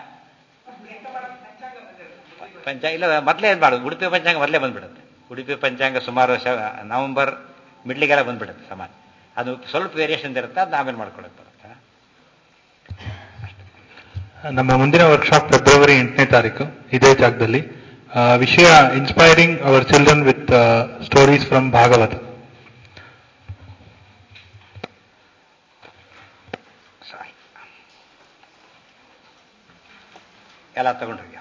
[SPEAKER 1] ಪಂಚಾಂಗ ಇಲ್ಲ ಮೊದಲೇ ಇದು ಮಾಡೋದು ಉಡುಪಿ ಪಂಚಾಂಗ ಮೊದಲೇ ಬಂದ್ಬಿಡುತ್ತೆ ಉಡುಪಿ ಪಂಚಾಂಗ ಸುಮಾರು ಶ ನವೆಂಬರ್ ಮಿಡ್ಲಿಗೆಲ್ಲ ಬಂದ್ಬಿಡುತ್ತೆ ಸಮಾನ ಅದು ಸ್ವಲ್ಪ ವೇರಿಯೇಷನ್ ಇರುತ್ತೆ ಅದನ್ನ ಆಮೇಲೆ ಮಾಡ್ಕೊಳಕ್ಕೆ ಬರುತ್ತೆ
[SPEAKER 8] ನಮ್ಮ ಮುಂದಿನ ವರ್ಕ್ಶಾಪ್ ಫೆಬ್ರವರಿ ಎಂಟನೇ ತಾರೀಕು ಇದೇ ಜಾಗದಲ್ಲಿ ಆ, ವಿಷಯ inspiring our children with stories from Bhagavata
[SPEAKER 1] ಎಲ್ಲ ತಗೊಂಡ್ರಿ